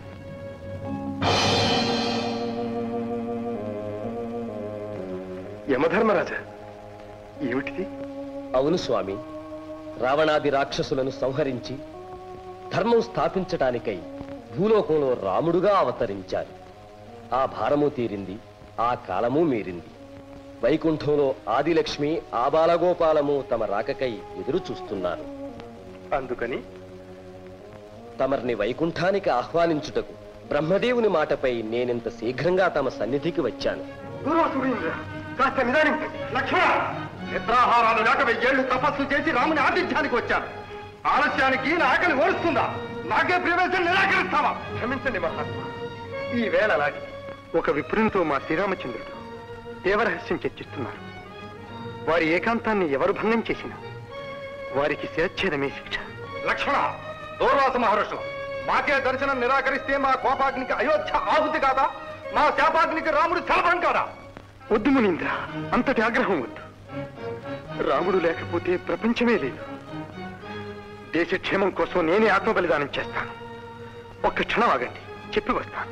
యమధర్మరాజా ఏమిటిది అవును స్వామి రావణాది రాక్షసులను సంహరించి ధర్మం స్థాపించటానికై భూలోకంలో రాముడుగా అవతరించారు ఆ భారము తీరింది ఆ కాలము మీరింది వైకుంఠంలో ఆదిలక్ష్మి ఆబాలగోపాలము తమ రాకకై ఎదురు చూస్తున్నారు అందుకని తమర్ని వైకుంఠానికి ఆహ్వానించుటకు బ్రహ్మదేవుని మాటపై నేనింత శీఘ్రంగా తమ సన్నిధికి వచ్చాను దూర్వాసురేంద్ర కాస్త నిదానించండి లక్ష్మణ నిద్రాహారాలు లేక వెయ్యేళ్లు తపస్సు చేసి రాముని ఆతిథ్యానికి వచ్చాను ఆలస్యానికి నా ఆకలి ఓడుస్తుందా నాకే ప్రవేశం నిరాకరిస్తావా క్షమించండి మహాత్మా ఈ వేళ అలాగే ఒక విప్రునితో మా శ్రీరామచంద్రుడు దేవరహస్యం చర్చిస్తున్నారు వారి ఏకాంతాన్ని ఎవరు భంగం చేసినా వారికి శిరచ్ఛేదమే శిక్ష లక్ష్మణ దూర్వాస మహర్షులు మాకే దర్శనం నిరాకరిస్తే మా కోపాగ్నికి అయోధ్య ఆహుతి కాదా మా శాపాగ్నికి రాముడు శలభం కాదా వద్దు మునీంద్ర అంతటి ఆగ్రహం వద్దు రాముడు లేకపోతే ప్రపంచమే లేదు దేశక్షేమం కోసం నేనే ఆత్మ బలిదానం చేస్తాను ఒక్క క్షణం ఆగండి చెప్పి వస్తాను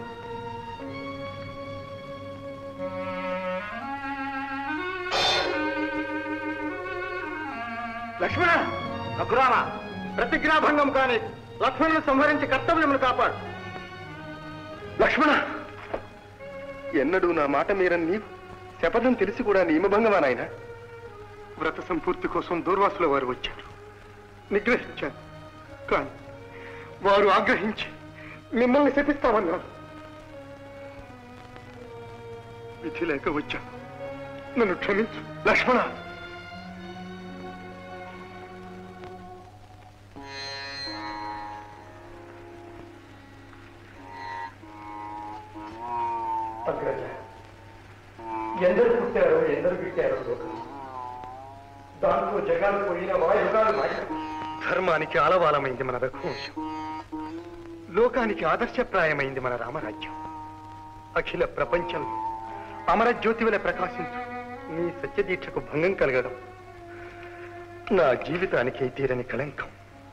లక్ష్మణ రఘురామ ప్రతిజ్ఞాభంగం కాని లక్ష్మణుని సంహరించి కర్తవ్యములు కాపాడు లక్ష్మణ ఎన్నడూ నా మాట మీరని నీవు శపథం తెలిసి కూడా నియమభంగమా నాయన వ్రత సంపూర్తి కోసం దూర్వాసుల వారు వచ్చారు నిగ్రహించాను కానీ వారు ఆగ్రహించి మిమ్మల్ని శపిస్తామన్నారు విధి లేక వచ్చాను నన్ను క్షమించు లక్ష్మణ అగ్రజ ఎందరు పుట్టారో ఎందరు పెట్టారో లోకం దాంట్లో జగాలు పోయిన వాయుగాలు మాయ ధర్మానికి ఆలవాలమైంది మన రఘువంశం లోకానికి ఆదర్శప్రాయమైంది మన రామరాజ్యం అఖిల ప్రపంచంలో అమరజ్యోతి వలె ప్రకాశించు నీ సత్యదీక్షకు భంగం కలగడం నా జీవితానికి తీరని కళంకం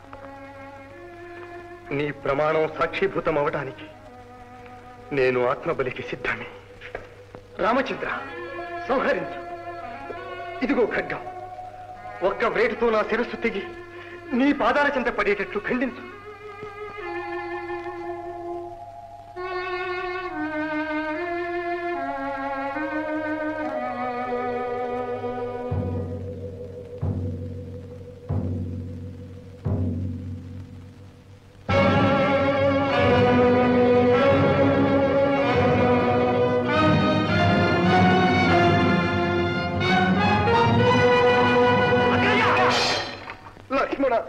నీ ప్రమాణం సాక్షిభూతం అవడానికి నేను ఆత్మబలికి సిద్ధమే రామచంద్ర సంహరించు ఇదిగో ఖడ్గం ఒక్క వేటుతో నా శిరస్సు తెగి నీ పాదాల చెంత పడేటట్లు ఖండించు లక్ష్మణ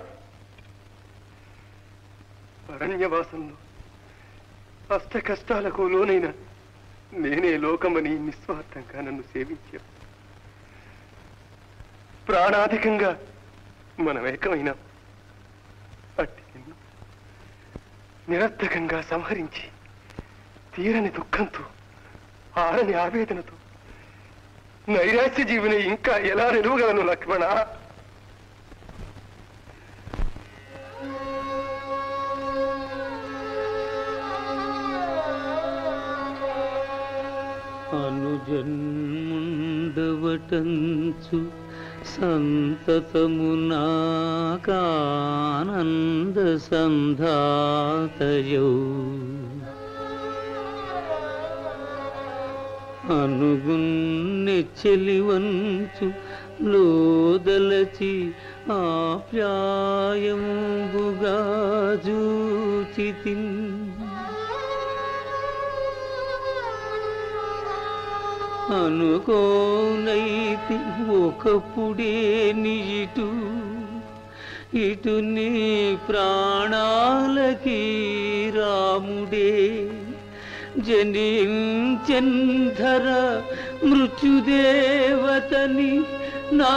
అరణ్యవాసంలో అష్ట కష్టాలకు లోనైన నేనే లోకమని నిస్వార్థంగా నన్ను సేవించావు ప్రాణాధికంగా మనం ఏకమైన అట్టి నిన్ను నిరర్థకంగా సంహరించి తీరని దుఃఖంతో ఆరని ఆవేదనతో నైరాశ్య జీవిని ఇంకా ఎలా నిలువగలను లక్ష్మణ అనుజన్ముండవటంచు సంతతము నాకానంద సంధాతయౌ అనుగున్నెచ్చలివంచు లోదలచి ఆప్యాయంబుగా జూచితిన్ అనుకోనైతి ఒకప్పుడే నీటు ఇటు నీ ప్రాణాలకి రాముడే జనించంధర మృత్యుదేవతని నా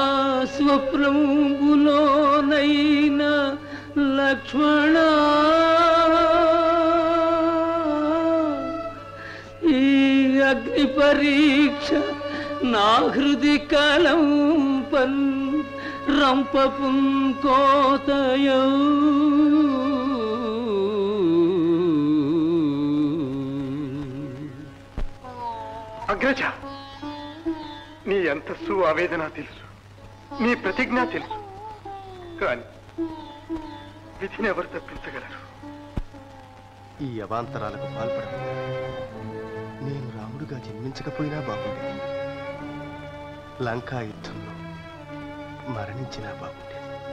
స్వప్రంబులోనైన లక్ష్మణ ఈ అగ్ని పరీక్ష నా హృది కలంపన్ రంపపున్ కోతయౌ అగ్రజ నీ అంతస్సు ఆవేదన తెలుసు నీ ప్రతిజ్ఞ తెలుసు కానీ విధిని ఎవరు తప్పించగలరు ఈ అవాంతరాలకు పాల్పడకు నేను రాముడుగా జన్మించకపోయినా బాగుండేది లంకా యుద్ధంలో మరణించినా బాగుండేది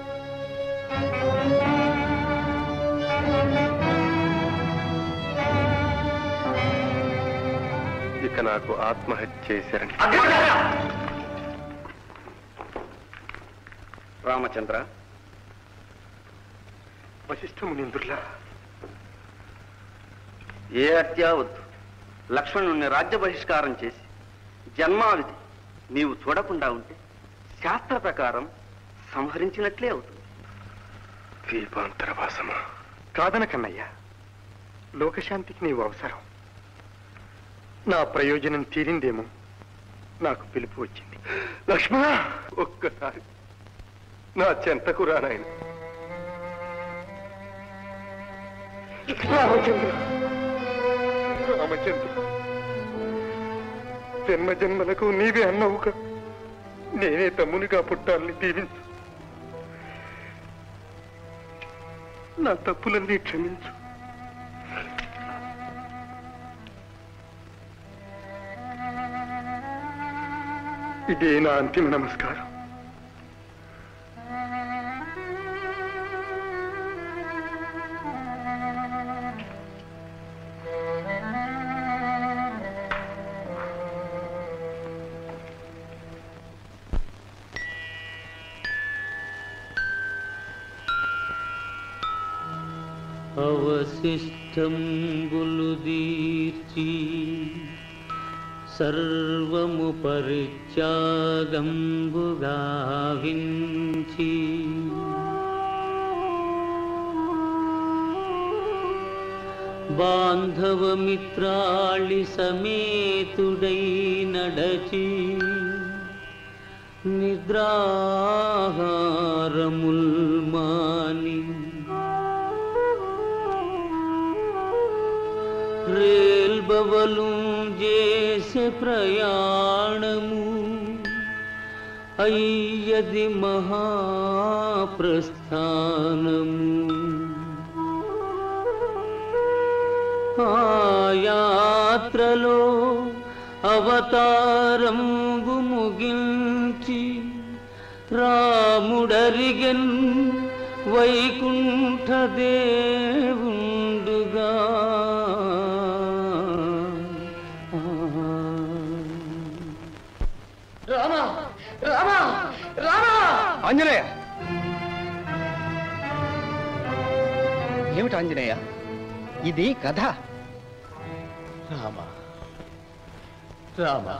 ఇక నాకు ఆత్మహత్య చేశారని రామచంద్ర వశిష్ఠ మునీంద్రులా ఏ హత్యా వద్దు లక్ష్మణుణ్ణి రాజ్య బహిష్కారం చేసి జన్మావిధి నీవు చూడకుండా ఉంటే శాస్త్ర ప్రకారం సంహరించినట్లే అవుతుంది దీపాంతరవాసమా కాదన కన్నయ్య లోకశాంతికి నీవు అవసరం నా ప్రయోజనం తీరిందేమో నాకు పిలుపు వచ్చింది లక్ష్మణ ఒక్కసారి నా చెంతకు రానాయన రామచంద్ర రామచంద్ర జన్మ జన్మలకు నీవే అన్నవుగా నేనే తమ్మునిగా పుట్టాలని దీవించు నా తప్పులన్నీ క్షమించు ఇదే నా అంతిమ నమస్కారం అవశిష్టంబులు దీర్చి సర్వము పరిత్యాగంబుగా వించి బాంధవమిత్రాళి సమేతుడై నడచి నిద్రాహారముల్ మాని రేల్బవలు చేసే ప్రయాణము అయ్యది మహాప్రస్థానము ఆ యాత్రలో అవతారంబు ముగించి రాముడరిగన్ వైకుంఠ దేవుండుగా రామా రామా రామా ఆంజనేయ ఏమిటి ఆంజనేయ ఇది కథ రామ రామ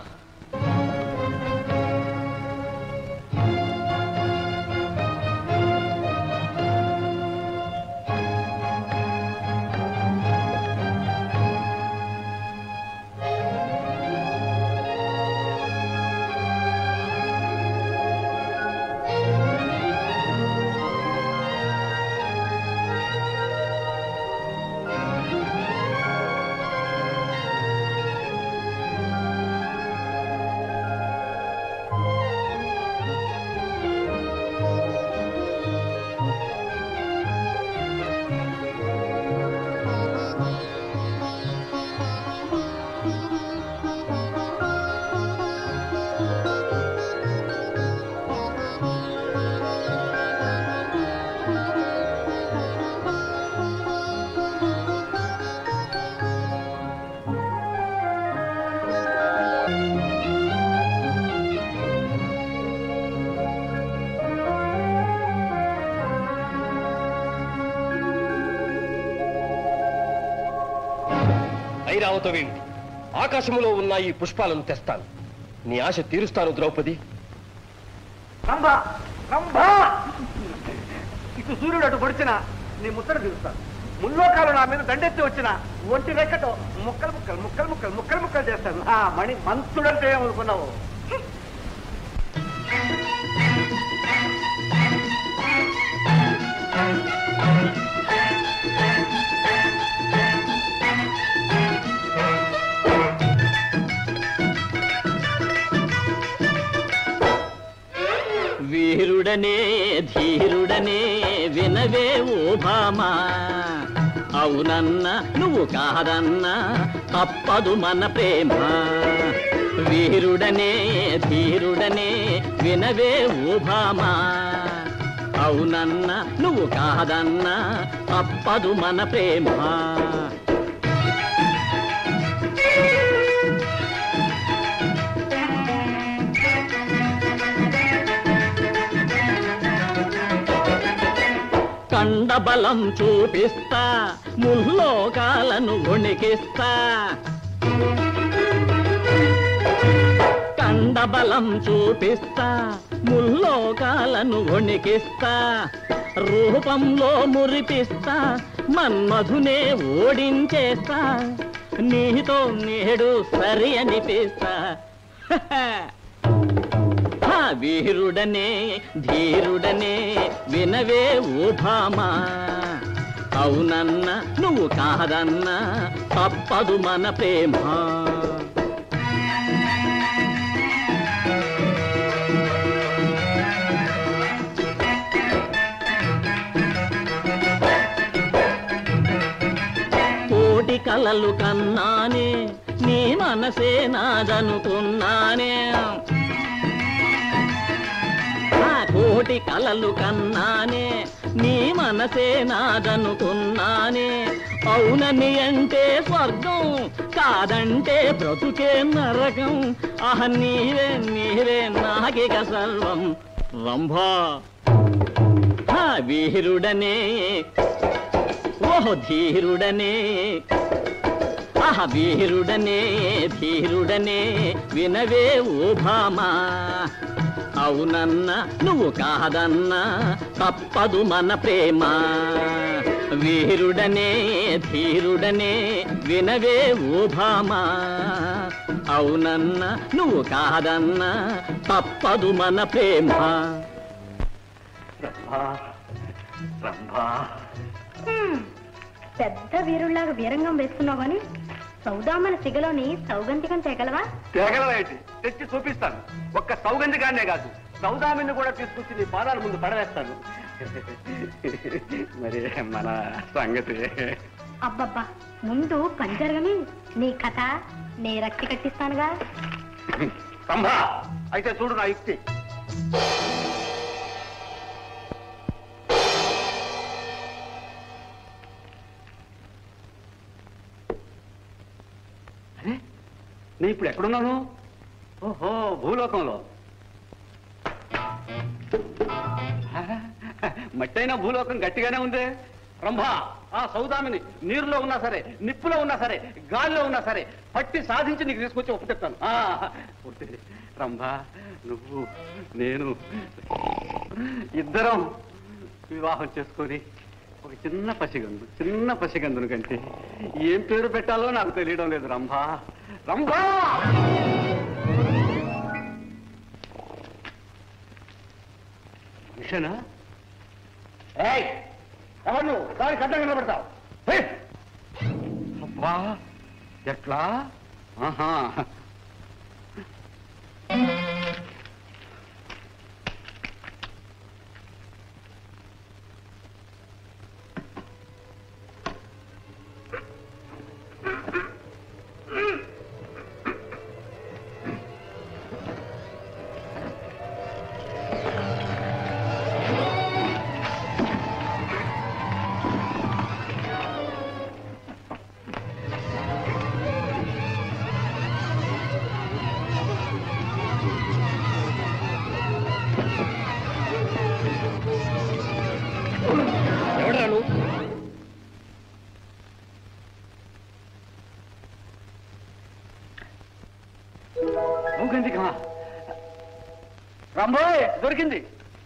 ఐరావత వీడి ఆకాశములో ఉన్న ఈ పుష్పాలను తెస్తాను నీ ఆశ తీరుస్తాను ద్రౌపది రంభా రంభా ఇటు సూర్యుడు అటు పొడిచిన నీ ముత్తడ తీరుస్తాను ముల్లోకాలు నా మీద దండెత్తి వచ్చిన ఒంటి రెక్కతో ముక్కలు ముక్కలు ముక్కలు ముక్కలు ముక్కలు ముక్కలు చేస్తాను ఆ మణి మంత్రుడంటే ఏమనుకున్నావు వీరుడనే ధీరుడనే వినవే ఓ భామా అవునన్నా నువ్వు కాదన్నా తప్పదు మన ప్రేమ వీరుడనే ధీరుడనే వినవే ఊభామా అవునన్నా నువ్వు కాదన్నా తప్పదు మన ప్రేమ కండబలం చూపిస్తా ముల్లోకాలను వణికిస్తా కండబలం చూపిస్తా ముల్లోకాలను వణికిస్తా రూపంలో మురిపిస్తా మన్మధునే ఓడించేస్తా నీతో నేడు సరి అనిపిస్తా ఆ వీరుడనే ధీరుడనే వినవే ఊభామా అవునన్నా నువ్వు కాదన్నా తప్పదు మన ప్రేమ కోటి కలలు కన్నానే నీ మనసే నాదనుకున్నానే ఆ కోటి కలలు కన్నానే నీ మనసే నాదనుకున్నానే అవునని అంటే స్వర్గం కాదంటే బ్రతుకే నరకం ఆహ నీవే నీవే నాకిక సర్వం రంభా ఆ వీరుడనే ఓహో ధీరుడనే ఆహ వీరుడనే ధీరుడనే వినవే ఊభామా అవునన్నా నువ్వు కాదన్నా తప్పదు మన ప్రేమ వీరుడనే ధీరుడనే వినవే ఊభామా అవునన్నా నువ్వు కాదన్నా తప్పదు మన ప్రేమ పెద్ద వీరుల్లాగా వీరంగం వేసుకున్నావు కానీ సౌదామన సిగలోని సౌగంధికం తెగలవా తెగలవేంటి తెచ్చి చూపిస్తాను ఒక్క సౌగంధికాన్నే కాదు సౌదామిని కూడా తీసుకొచ్చి నీ పాదాల ముందు పడవేస్తాను మరి మన సంగతి అబ్బబ్బా ముందు పంజరగని నీ కథ నే రక్తి కట్టిస్తానుగా సంభా అయితే చూడు నా యుక్తి అరే నేను ఇప్పుడు ఎక్కడున్నాను ఓహో భూలోకంలో మట్టైన భూలోకం గట్టిగానే ఉంది రంభా ఆ సౌదామిని నీరులో ఉన్నా సరే నిప్పులో ఉన్నా సరే గాలిలో ఉన్నా సరే పట్టి సాధించి నీకు తీసుకొచ్చి ఒప్పుచెప్తాను ఆ, పూర్తి. రంభా నువ్వు నేను ఇద్దరం వివాహం చేసుకొని ఒక చిన్న పసిగందు చిన్న పసిగందును కంటే ఏం పేరు పెట్టాలో నాకు తెలియడం లేదు రంభా రంభా మనిషనా ఏయ్ ఎవరు నువ్వు దానికి అడ్డంగా నిలబడతావు ఏయ్! అబ్బా ఎట్లా ఆహా ఎవడరా నువ్వు మూగందికా రంభోయ్ దొరికింది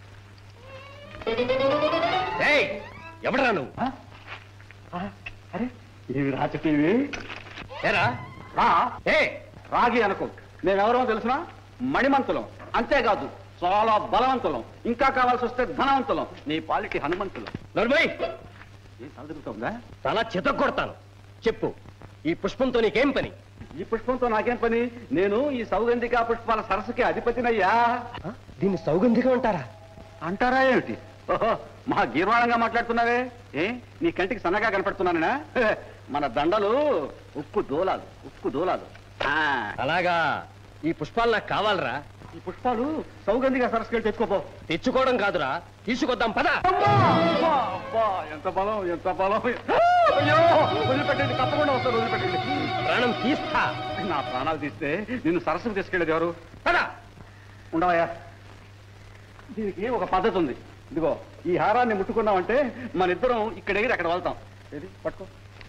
ఏయ్ ఎవడరా నువ్వు అరే ఏమి రాచటీవి ఏరా రా ఏ రాగి అనుకో మేమెవరో తెలుసునా మణిమంతులం అంతేకాదు చాలా బలవంతులం ఇంకా కావాల్సి వస్తే ధనవంతులం నీ పాలిటి హనుమంతులం నర్మయ్ ఏం చదువుతుందా తల చిత కొడతాను చెప్పు ఈ పుష్పంతో నీకేం పని ఈ పుష్పంతో నాకేం పని నేను ఈ సౌగంధికా పుష్పాల సరస్సుకి అధిపతినయ్యా దీన్ని సౌగంధికం అంటారా అంటారా ఏమిటి ఓహో మా గీర్వాణంగా మాట్లాడుతున్నావే ఏ నీ కంటికి సన్నగా కనపడుతున్నానా మన దండలు ఉక్కు దోలాలు ఉక్కు దోలాలు ఆ, అలాగా ఈ పుష్పాలు నాకు కావాలరా ఈ పుష్పాలు సౌగంధిగా సరస్సుకెళ్ళి తెచ్చుకోపో తెచ్చుకోవడం కాదురా తీసుకొద్దాం పద అబ్బా, అబ్బా, ఎంత బలం ఎంత బలం అయ్యో వదిలిపెట్టండి తప్పకుండా వస్తారు వదిలిపెట్టండి ప్రాణం తీస్తా నా ప్రాణాలు తీస్తే నిన్ను సరస్సుకు తీసుకెళ్ళేది ఎవరు పద ఉండవయ్యా దీనికి ఒక పద్ధతి ఉంది ఇదిగో ఈ హారాన్ని ముట్టుకున్నామంటే మన ఇద్దరం ఇక్కడ ఎగిరి అక్కడ వెళ్తాం ఏది పట్టుకో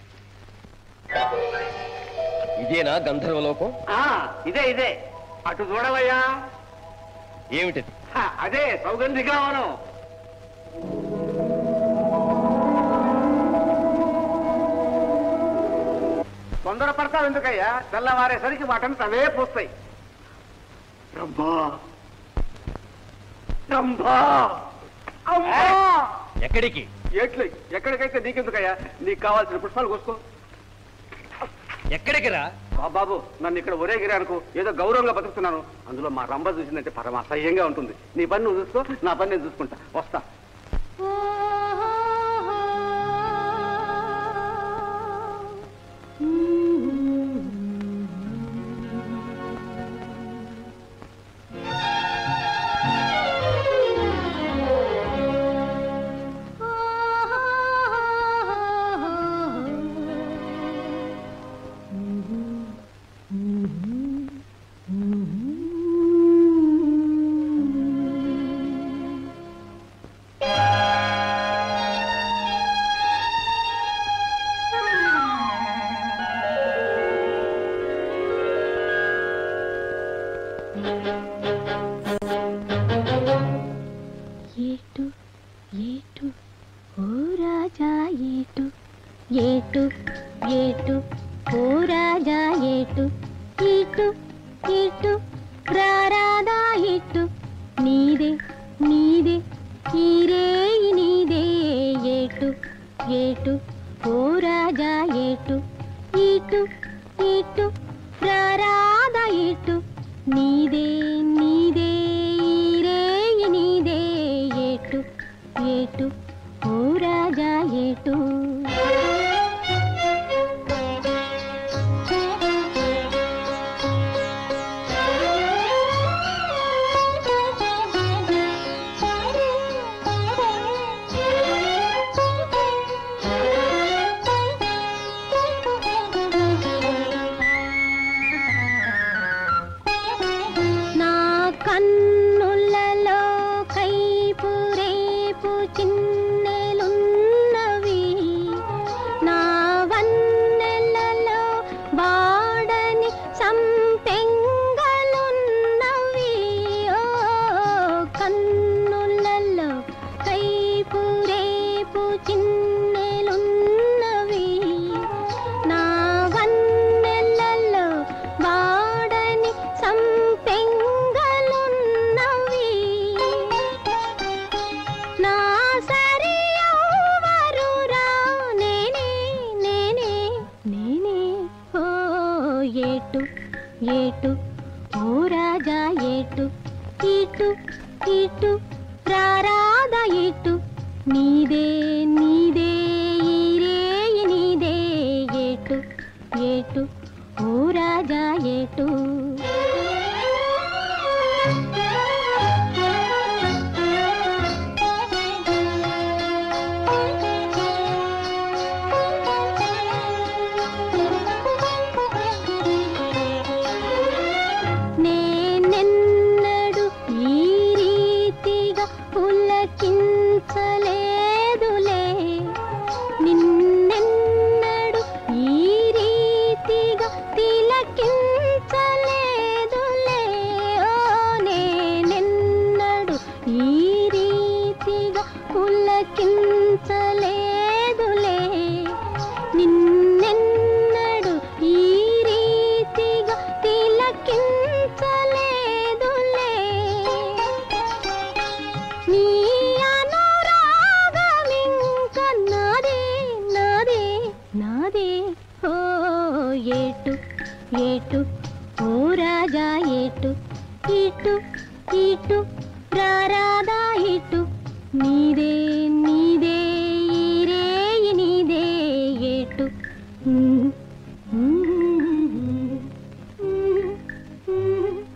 ఇదేనా గంధర్వలోకం ఆ, ఇదే ఇదే అటు చూడవయ్యా ఏమిటది హ, అదే సౌగంధికావనం తొందర పడతావు ఎందుకయ్యా తెల్లవారేసరికి వాటంతా అవే పూస్తాయి రంభా రంభా అమ్మా ఎక్కడికి ఎట్లు ఎక్కడికైతే నీకెందుకయ్యా నీకు కావాల్సిన పుష్పాలు కోసుకో ఎక్కడికి రా బా- బాబు నన్ను ఇక్కడ ఒరే గిరానుకో ఏదో గౌరవంగా బతుకుతున్నాను అందులో మా రంభ చూసిందంటే పరమ అసహ్యంగా ఉంటుంది నీ పని నువ్వు చూసుకో నా పని నేను చూసుకుంటా వస్తా ఏటు ఏటు ఓ రాజా ఏటు ఏటు ఏటు ఓ రాజా ఏటు ఇటు ఇటు రారాదా ఇటు నీదే నీదే ఈరే నీదే ఏటు ఏటు ఓ రాజా ఏటు ఇటు ఇటు రారాదా ఇటు నీదే నీదే ఈరే నీదే ఏటు ఏటు ఓ రాజా ఏటు నా కన్నులలో కైపు రేపు చిన్నెలున్నవి నా వన్నెలలో వాడని సంపెంగలున్నవి ఓ కన్నులలో కైపు రేపు చిన్నెలున్నవి నా వన్నెలలో వాడని సంపెంగలున్నవి నా సరియవరురా నేనే నేనే నేనే ఓ ఏటు ఏటు ఓ రాజా ఏటు ఇటు ఇటు రారాదా ఇటు నీదే నీదే ఈరే నీదే ఏటు ఏటు ఓ రాజా ఏటు నేనెన్నడు ఈ రీతిగా పులకించలేదులే నిన్నెన్నడు ఈ రీతిగా తిలకించలేదులే ఓ నేనెన్నడు ఈ రీతిగా పులకించలేదులే నిన్నెన్నడు ఈ రీతిగా తిలకించలేదులే నీ అనురాగమింక నాదే నాదే నాదే ఓ ఏటు ఏటు ఓ రాజా ఏటు ఇటు ఇటు రారాదా ఇటు నీదే నీదే ఈరే నీదే ఏటు Mm-hmm.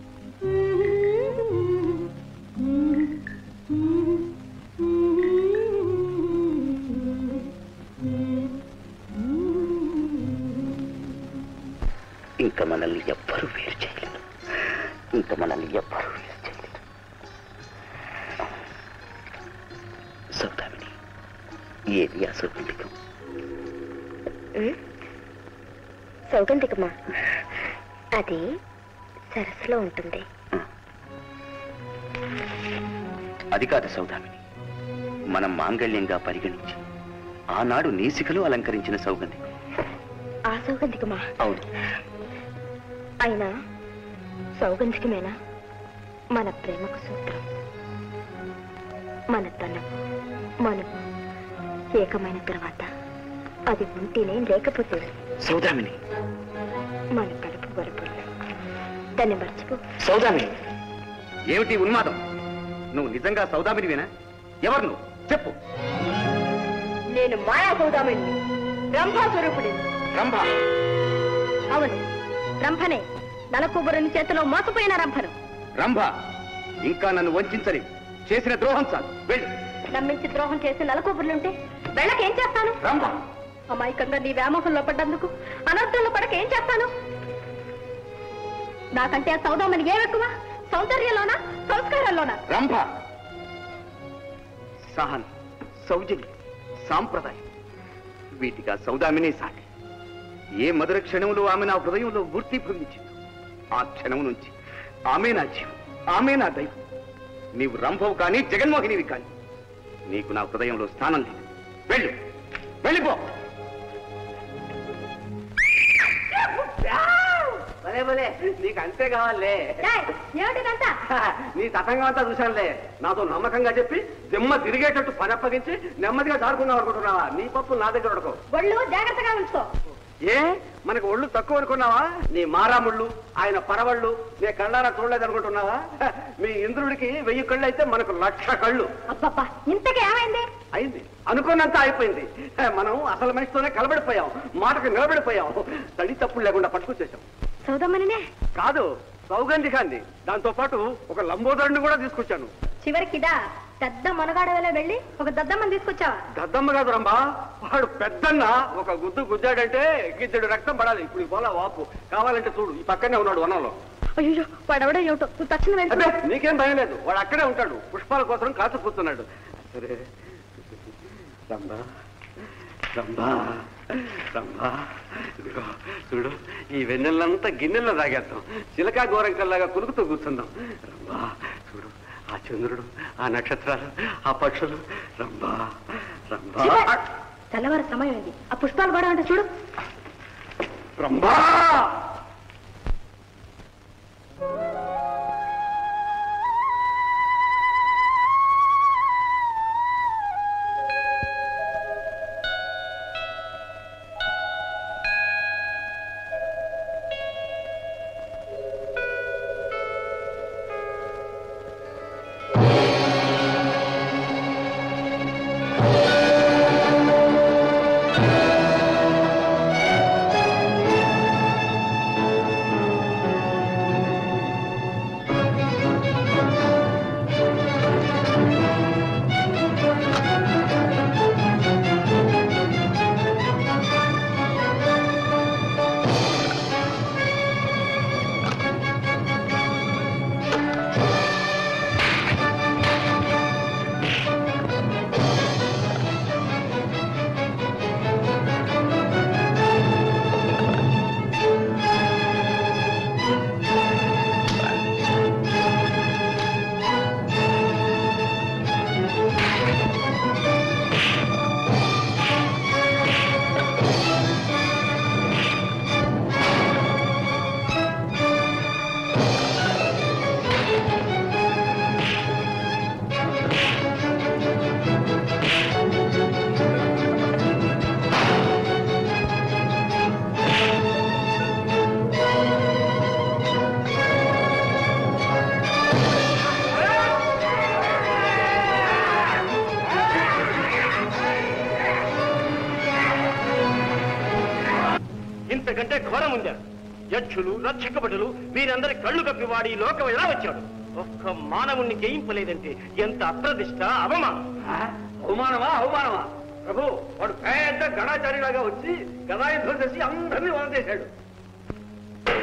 ఇంకా మనల్ని ఎవ్వరూ వేరు చేయలేరు ఇంకా మనల్ని ఎవ్వరూ వేరు చేయలేరు సౌదామిని ఏది ఆ సౌగంధికం సౌగంధికమా అది సరస్సులో ఉంటుంది అది కాదు సౌదామిని మనం మాంగళ్యంగా పరిగణించి ఆనాడు నీసికలు అలంకరించిన సౌగంధికం ఆ సౌగంధికమా అవును అయినా సౌగంధికమేనా మన ప్రేమకు సూత్రం మన తనం మనము ఏకమైన తర్వాత అది ఉంటేనే లేకపోతే సౌదామిని మన కడుపు గొలుపులు దాన్ని మర్చిపో సౌదామిని ఏమిటి ఉన్మాదం నువ్వు నిజంగా సౌదామినివేనా ఎవరు నువ్వు చెప్పు నేను మాయా సౌదామిని రంభా స్వరూపుడి రంభ అవును రంభనే నలకూబరుని చేతిలో మోసపోయిన రంభను రంభ ఇంకా నన్ను వంచని చేసిన ద్రోహం చాలు వెళ్ళు నమ్మించి ద్రోహం చేసి నలకూబరులుంటే వెళ్ళకేం చేస్తాను రంభ అమాయకంగా నీ వ్యామోహంలో పడ్డందుకు అనర్థంలో పడక ఏం చేస్తాను నాకంటే ఆ సౌదామని ఏమెక్కువ సౌందర్యంలోనా సంస్కారంలోనా రంభ సహనం సౌజన్యం సాంప్రదాయం వీటిగా సౌదామినే సాటి ఏ మధుర క్షణంలో ఆమె నా హృదయంలో మూర్తి భవించింది ఆ క్షణం నుంచి ఆమె నా జీవం ఆమె నా దైవం నీవు రంభవు కానీ జగన్మోహినివి కానీ నీకు నా హృదయంలో స్థానం లేదు వెళ్ళు వెళ్ళిపో భలే భలే నీకు అంతే కావాలే ఏమిటిదంతా నీ తతంగం అంతా చూశానులే నాతో నమ్మకంగా చెప్పి దిమ్మ తిరిగేటట్టు పని అప్పగించి నెమ్మదిగా దాడుకున్నావు అనుకుంటున్నావా నీ పప్పు నా దగ్గర ఉడకవు ఒళ్ళు జాగ్రత్తగా ఉంచుకో ఏ మనకు ఒళ్ళు తక్కువ అనుకున్నావా నీ మారాముళ్ళు ఆయన పరవళ్ళు నీ కళ్ళారా చూడలేదు అనుకుంటున్నావా హ, మీ ఇంద్రుడికి వెయ్యి కళ్ళు అయితే మనకు లక్ష కళ్ళు అబ్బబ్బా ఇంతకీ ఏమైంది అయింది అనుకున్నంత అయిపోయింది హ, మనం అసలు మనిషితోనే కలబడిపోయాం మాటకు నిలబడిపోయాం తడి తప్పులు లేకుండా పట్టుకొచ్చేసాం సౌదమ్మనినే కాదు సౌగంధికాన్ని దాంతో పాటు ఒక లంబోదరుని కూడా తీసుకొచ్చాను చివరికిదా పెద్ద మనగాడవలో వెళ్ళి ఒక దద్దమ్మని తీసుకొచ్చావా దద్దమ్మ కాదు రంబా వాడు పెద్దన్న ఒక గుద్దు గుద్దాడంటే గిద్దెడు రక్తం పడాలి ఇప్పుడు ఈ పోలా వాపు కావాలంటే చూడు ఈ పక్కనే ఉన్నాడు వనంలో అయ్యో వాడెవడో ఏమిటో నువ్వు తక్షణ అబ్బే వెళ్ళి నీకేం భయం లేదు వాడు అక్కడే ఉంటాడు పుష్పాల కోసం కాచు కూర్చున్నాడు సరే రంబా రంబా రంబా ఇదిగో చూడు ఈ వెన్నెలంతా గిన్నెల్లో తాగేద్దాం చిలకా గోరంకల్లాగా కులుకుతూ కూర్చుందాం రంబా చూడు ఆ చంద్రుడు ఆ నక్షత్రాలు ఆ పక్షులు రంబా రంబా తెల్లవారు సమయం అయింది ఆ పుష్పాలు కూడా అంటే చూడు రంబా ఇంతకంటే ఘోరం ఉందా యక్షులు రక్షకభటులు వీరందరి కళ్ళు కప్పివాడి ఈ లోకం ఎలా వచ్చాడు ఒక్క మానవుణ్ణి జయింపలేదంటే ఎంత అప్రదిష్ట అవమానం అవమానమా అవమానమా ప్రభు వాడు పెద్ద గణాచారిలాగా వచ్చి గదాయుద్ధం చేసి అందరినీ వదిలేశాడు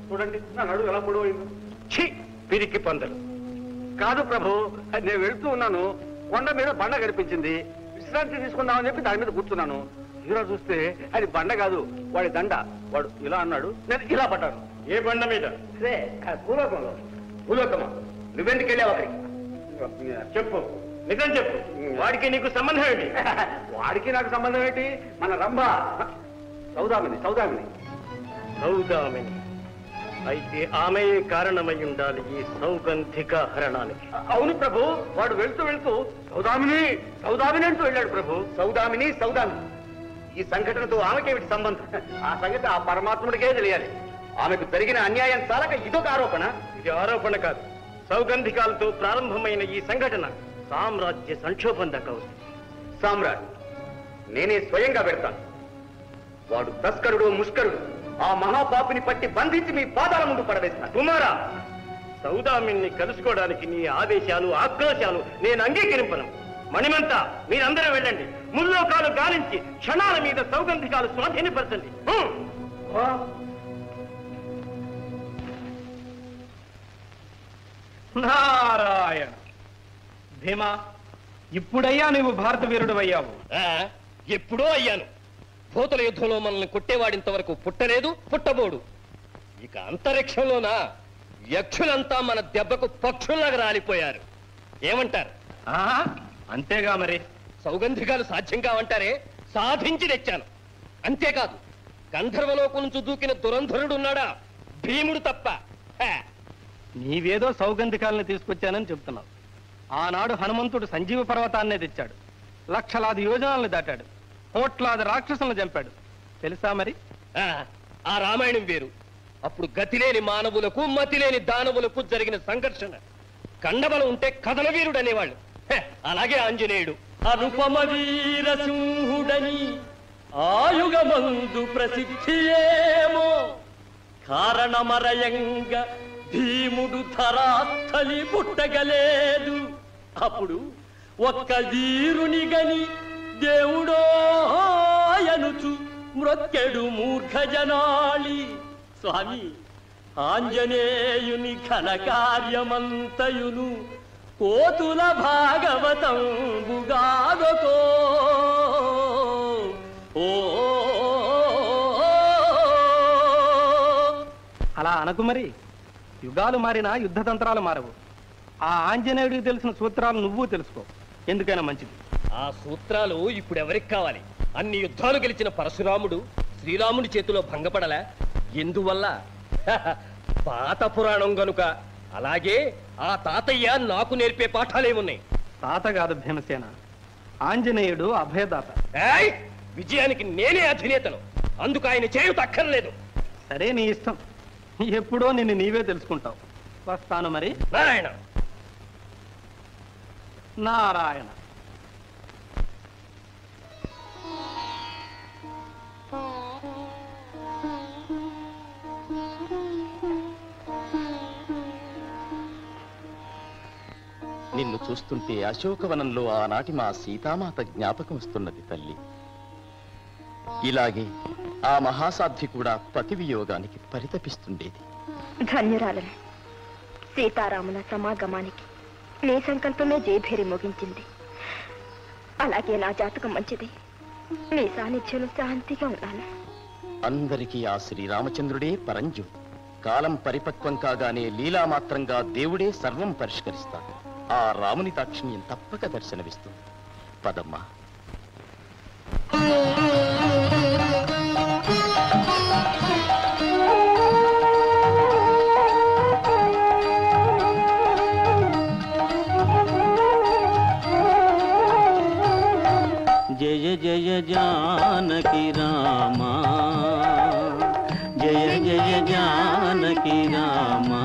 చూడండి నా నడువు ఎలా పొడవైందో ఛీ పిరికి పందలు కాదు ప్రభు అది నేను వెళ్తూ ఉన్నాను కొండ మీద బండ కనిపించింది విశ్రాంతి తీసుకుందామని చెప్పి దాని మీద కూర్చున్నాను తీరా చూస్తే అది బండ కాదు వాడి దండ వాడు ఇలా అన్నాడు నేను ఇలా పడ్డాను ఏ బండ మీద అదే ఆ భూలోకంలో భూలోకమా నువ్వెందుకు వెళ్ళావు అక్కడికి చెప్పు నిజం చెప్పు వాడికి నీకు సంబంధం ఏంటి వాడికి నాకు సంబంధం ఏంటి మన రంభ సౌదామిని సౌదామిని సౌదామిని అయితే ఆమె కారణమై ఉండాలి ఈ సౌగంధిక హరణానికి అవును ప్రభు వాడు వెళ్తూ వెళ్తూ సౌదామిని సౌదామిని అంటూ వెళ్ళాడు ప్రభు సౌదామిని సౌదామిని ఈ సంఘటనతో ఆమెకేమిటి సంబంధం ఆ సంగతి ఆ పరమాత్ముడికే తెలియాలి ఆమెకు జరిగిన అన్యాయం చాలక ఇదొక ఆరోపణ ఇది ఆరోపణ కాదు సౌగంధికాలతో ప్రారంభమైన ఈ సంఘటన సామ్రాజ్య సంక్షోభం దాకా వస్తుంది సామ్రాట్ నేనే స్వయంగా పెడతాను వాడు తస్కరుడు ముష్కరుడు ఆ మహాపాపిని పట్టి బంధించి మీ పాదాల ముందు పడవేస్తాను కుమారా సౌదామిని కలుసుకోవడానికి నీ ఆదేశాలు ఆక్రోశాలు నేను అంగీకరింపను మణిమంత మీరందరూ వెళ్ళండి ముల్లోకాలు గాలించి క్షణాల మీద సౌగంధికాలు స్వాధీనపరచండి హ్మ్. నారాయణ భీమా ఇప్పుడయ్యా నీవు భారత వీరుడు అయ్యావు ఆ, ఎప్పుడో అయ్యాను భూతల యుద్ధంలో మనల్ని కొట్టేవాడింతవరకు పుట్టలేదు పుట్టబోడు ఇక అంతరిక్షంలోనా యక్షులంతా మన దెబ్బకు పక్షుల్లాగా రాలిపోయారు ఏమంటారు అంతేగా మరి సౌగంధికాలు సాధ్యం కావంటారే సాధించి తెచ్చాను అంతేకాదు గంధర్వలోకం నుంచి దూకిన దురంధరుడు ఉన్నాడా భీముడు తప్ప హే. నీవేదో సౌగంధికాలను తీసుకొచ్చానని చెప్తున్నావు ఆనాడు హనుమంతుడు సంజీవ పర్వతాన్నే తెచ్చాడు లక్షలాది యోజనాలను దాటాడు కోట్లాది రాక్షసులను చంపాడు తెలుసా మరి ఆ, ఆ రామాయణం వేరు అప్పుడు గతిలేని మానవులకు మతిలేని దానవులకు జరిగిన సంఘర్షణ కండబలం ఉంటే కథల వీరుడు అనేవాళ్ళు హె, అలాగే ఆంజనేయుడు అనుపమ వీర సింహుడని ఆయుగమందు ప్రసిద్ధియేమో కారణమరయంగ భీముడు ధరాస్థలి పుట్టగలేదు అప్పుడు ఒక్క వీరుని గని దేవుడో అనుచు మ్రొక్కెడు మూర్ఖజనాళి స్వామి ఆంజనేయుని ఘన కార్యమంతయును కోతుల భాగవతం బుగాదకో ఓ అలా అనకు మరి యుగాలు మారినా యుద్ధ తంత్రాలు మారవు ఆ ఆంజనేయుడికి తెలిసిన సూత్రాలు నువ్వు తెలుసుకో ఎందుకైనా మంచిది ఆ సూత్రాలు ఇప్పుడు ఎవరికి కావాలి అన్ని యుద్ధాలు గెలిచిన పరశురాముడు శ్రీరాముడి చేతిలో భంగపడలా ఎందువల్ల హహ, పాత పురాణం గనుక అలాగే ఆ తాతయ్య నాకు నేర్పే పాఠాలేమున్నాయి తాత కాదు భీమసేన ఆంజనేయుడు అభయదాత ఏయ్! విజయానికి నేనే అధినేతను అందుకు ఆయన చేయుత అక్కర్లేదు సరే నీ ఇష్టం ఎప్పుడో నిన్ను నీవే తెలుసుకుంటావు వస్తాను మరి నారాయణ నారాయణ నిన్ను చూస్తుంటే అశోకవనంలో ఆనాటి మా సీతామాత జ్ఞాపకం వస్తున్నది తల్లి ఇలాగే ఆ మహాసాధ్వి కూడా పతి వియోగానికి పరితపిస్తుండేది ధన్యురాలను సీతారాముల సమాగమానికి నీ సంకల్పమే జయభేరి మోగించింది అలాగే నా జాతకం మంచిది నీ సాన్నిధ్యంలో శాంతిగా ఉన్నాను అందరికీ ఆ శ్రీరామచంద్రుడే పరంజు కాలం పరిపక్వం కాగానే లీలామాత్రంగా దేవుడే సర్వం పరిష్కరిస్తాడు ఆ రాముని దాక్షిణ్యం తప్పక దర్శనమిస్తుంది పదమ్మా జయ జయ జానకి రామా జయ జయ జానకి రామా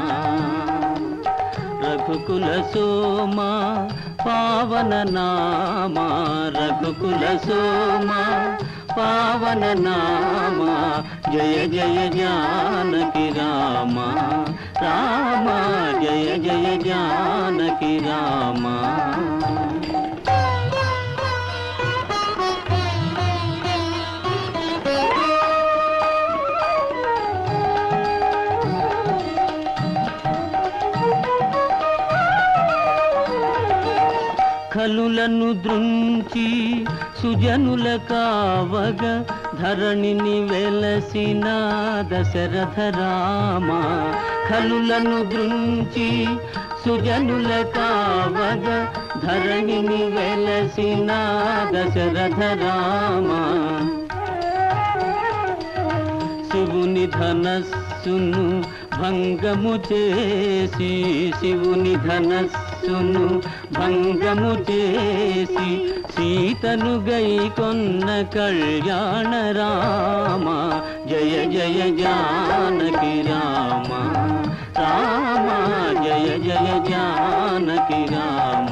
రఘుకుల సోమా పావన నామా రఘుకుల సోమా పావన నామా జయ జయ జానకి రామా రామా జయ జయ జానకి రామా సుజనుల కావగ ధరణిని వెలసిన దశరథ రామ కలులను దృంచి సుజనుల కావగ ధరణిని వెలసిన దశరథ రామ శివుని ధనస్సును భంగము చేసి శివుని ధనస్సును భంగము చేసి సీతను గై కొన్న కళ్యాణ రామ జయ జయ జానకి రామ రామ జయ జయ జానకి రామ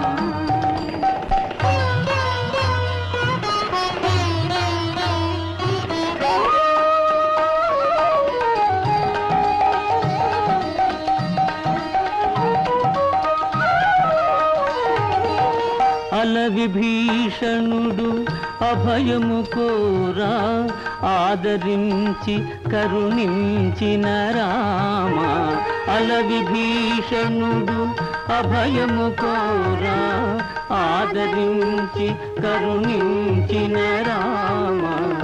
అల విభీషణుడు అభయము కోరా ఆదరించి కరుణించిన రామ అల విభీషణుడు అభయము కోరా ఆదరించి కరుణించిన రామ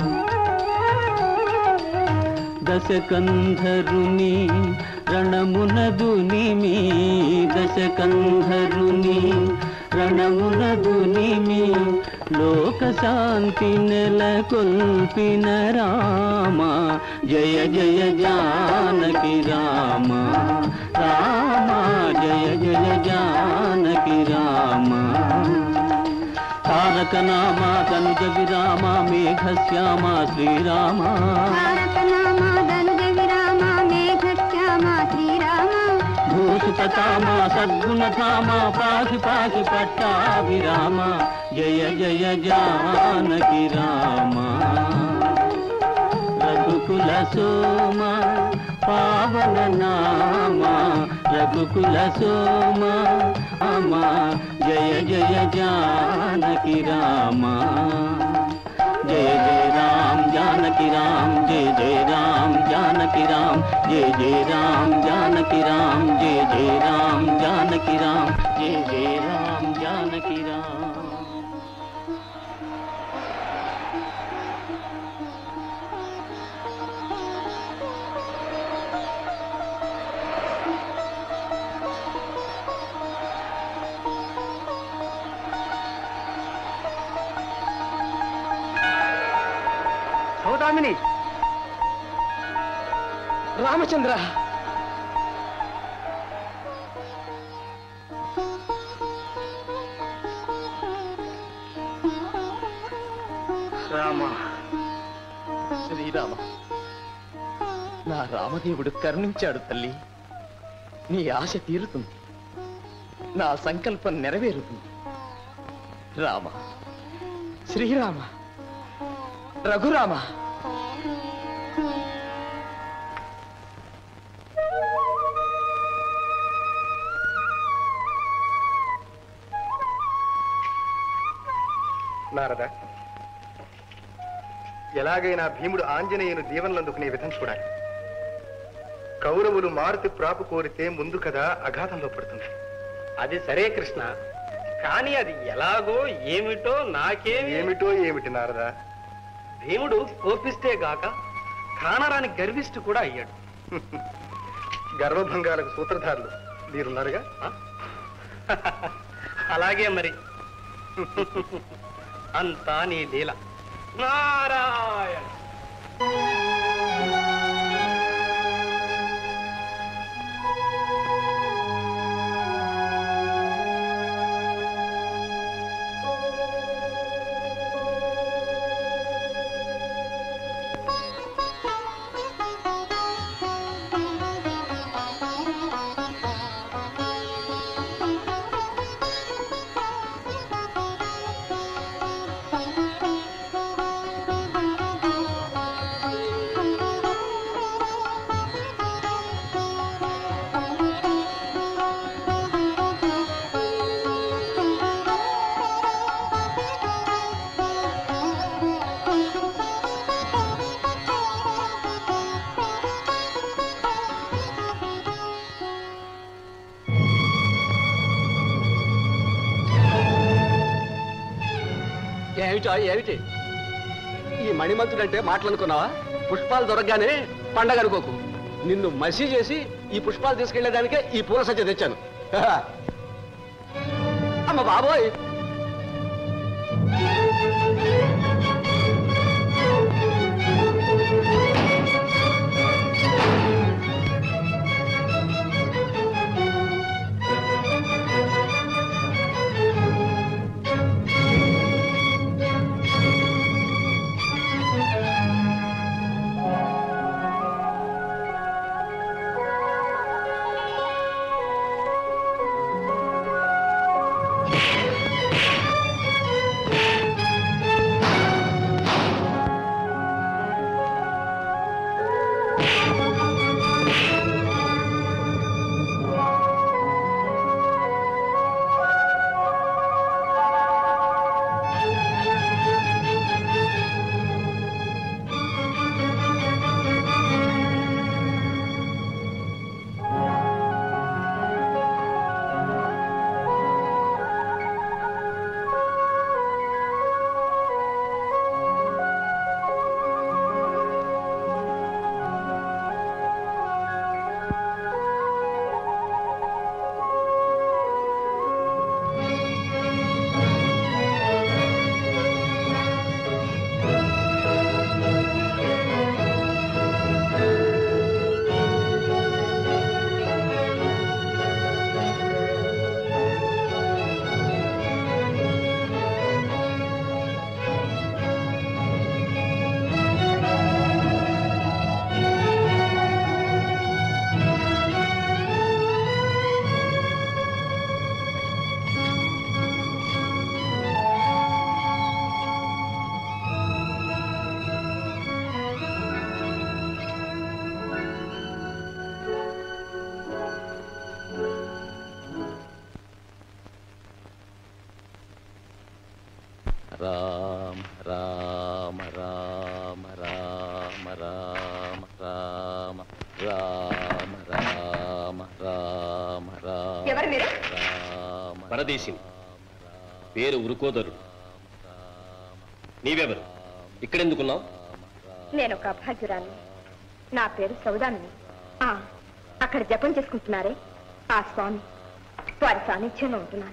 దశకంధరుని రణమునదుని మీ దశకంధరుని రణమునదుని మీ లోక శాంతి నెలకొల్పిన రామ జయ జయ జానకి రామ రామ జయ జయ జానకి రామ తారక నామ తనుజ విరామ మేఘ శ్యామ శ్రీరామ భూసుతామ సద్గుణధామ పాసి పాసి పట్టాభిరామ జయ జయ జానకి రామ రఘుకుల సోమ పావన నామ రఘుకుల సోమ అమ జయ జయ జానకి రామ జయ జయ రామ్ జానకి రామ్ జయ జయ రామ్ జానకి రామ్ జయ జయ రామ్ జానకి రామ్ జయ జయ రామ్ జానకి రామ్ జయ జయ రామ్ జానకి రామ్ సౌదామిని రామచంద్ర రామ శ్రీరామ నా రామదేవుడు కరుణించాడు తల్లి నీ ఆశ తీరుతుంది నా సంకల్పం నెరవేరుతుంది రామ శ్రీరామ రఘురామ నారద ఎలాగైనా భీముడు ఆంజనేయును దీవెనలందుకునే విధం చూడాలి కౌరవులు మారుతి ప్రాపు కోరితే ముందు కదా అఘాతంలో పడుతుంది అది సరే కృష్ణ కానీ అది ఎలాగో ఏమిటో నాకేమి ఏమిటో ఏమిటి నారద భీముడు కోపిస్తే గాక కానరాని గర్విష్ఠు కూడా అయ్యాడు గర్వభంగాలకు సూత్రధారులు మీరున్నారుగా అలాగే మరి అంతా నీ లీల నారాయణ ఏమిటో ఏమిటి ఈ మణిమంతుడంటే మాటలు అనుకున్నావా పుష్పాలు దొరకగానే పండగ అనుకోకు నిన్ను మసి చేసి ఈ పుష్పాలు తీసుకెళ్లేదానికే ఈ పూల సజ్జ తెచ్చాను అమ్మ బాబోయ్ రామ రామ రామ రామ రామ రామ రామ రామ రామ రామ ఎవరు మీరు రామ పరదేశిని పేరు ఉరుకోదరుడు నీవెవరు ఇక్కడెందుకున్నావు నేను ఒక అభాగ్యురాలు నా పేరు సౌదామిని ఆ, అక్కడ జపం చేసుకుంటున్నారే ఆ స్వామి వారి సాన్నిధ్యంలో ఉంటున్నాను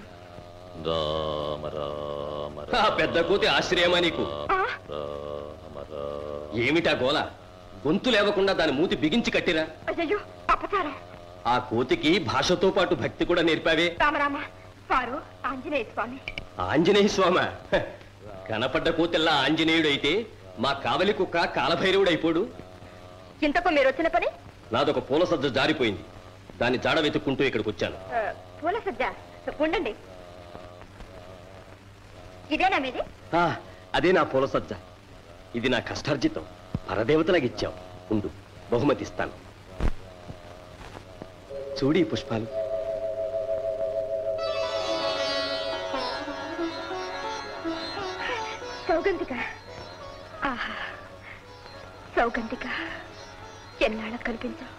రామ రామ ఆ పెద్ద కోతి ఆశ్రయమా నీకు ఆ, రామ రామ ఏమిటా గోల గొంతు లేవకుండా దాని మూతి బిగించి కట్టిరా అయ్యయ్యో అపచారం ఆ కోతికి భాషతో పాటు భక్తి కూడా నేర్పావే రామరామ వారు ఆంజనేయ స్వామి ఆంజనేయ స్వామ కనపడ్డ కోతిల్లా ఆంజనేయుడు అయితే మా కావలి కుక్క కాలభైరవుడు అయిపోడు ఇంతకు మీరు వచ్చిన పని నాదొక పూల సజ్జ జారిపోయింది దాన్ని జాడ వెతుక్కుంటూ ఇక్కడికి వచ్చాను ఆ, పూల సజ్జ ఉండండి ఇదేనా మీది ఆ, అదే నా పూల సజ్జ ఇది నా కష్టార్జితం పరదేవతలకు ఇచ్చావు ఉండు బహుమతి ఇస్తాను చూడి ఈ పుష్పాలు సౌగంధిక ఆహా సౌగంధిక ఎన్నాళ్ళకు కనిపించావు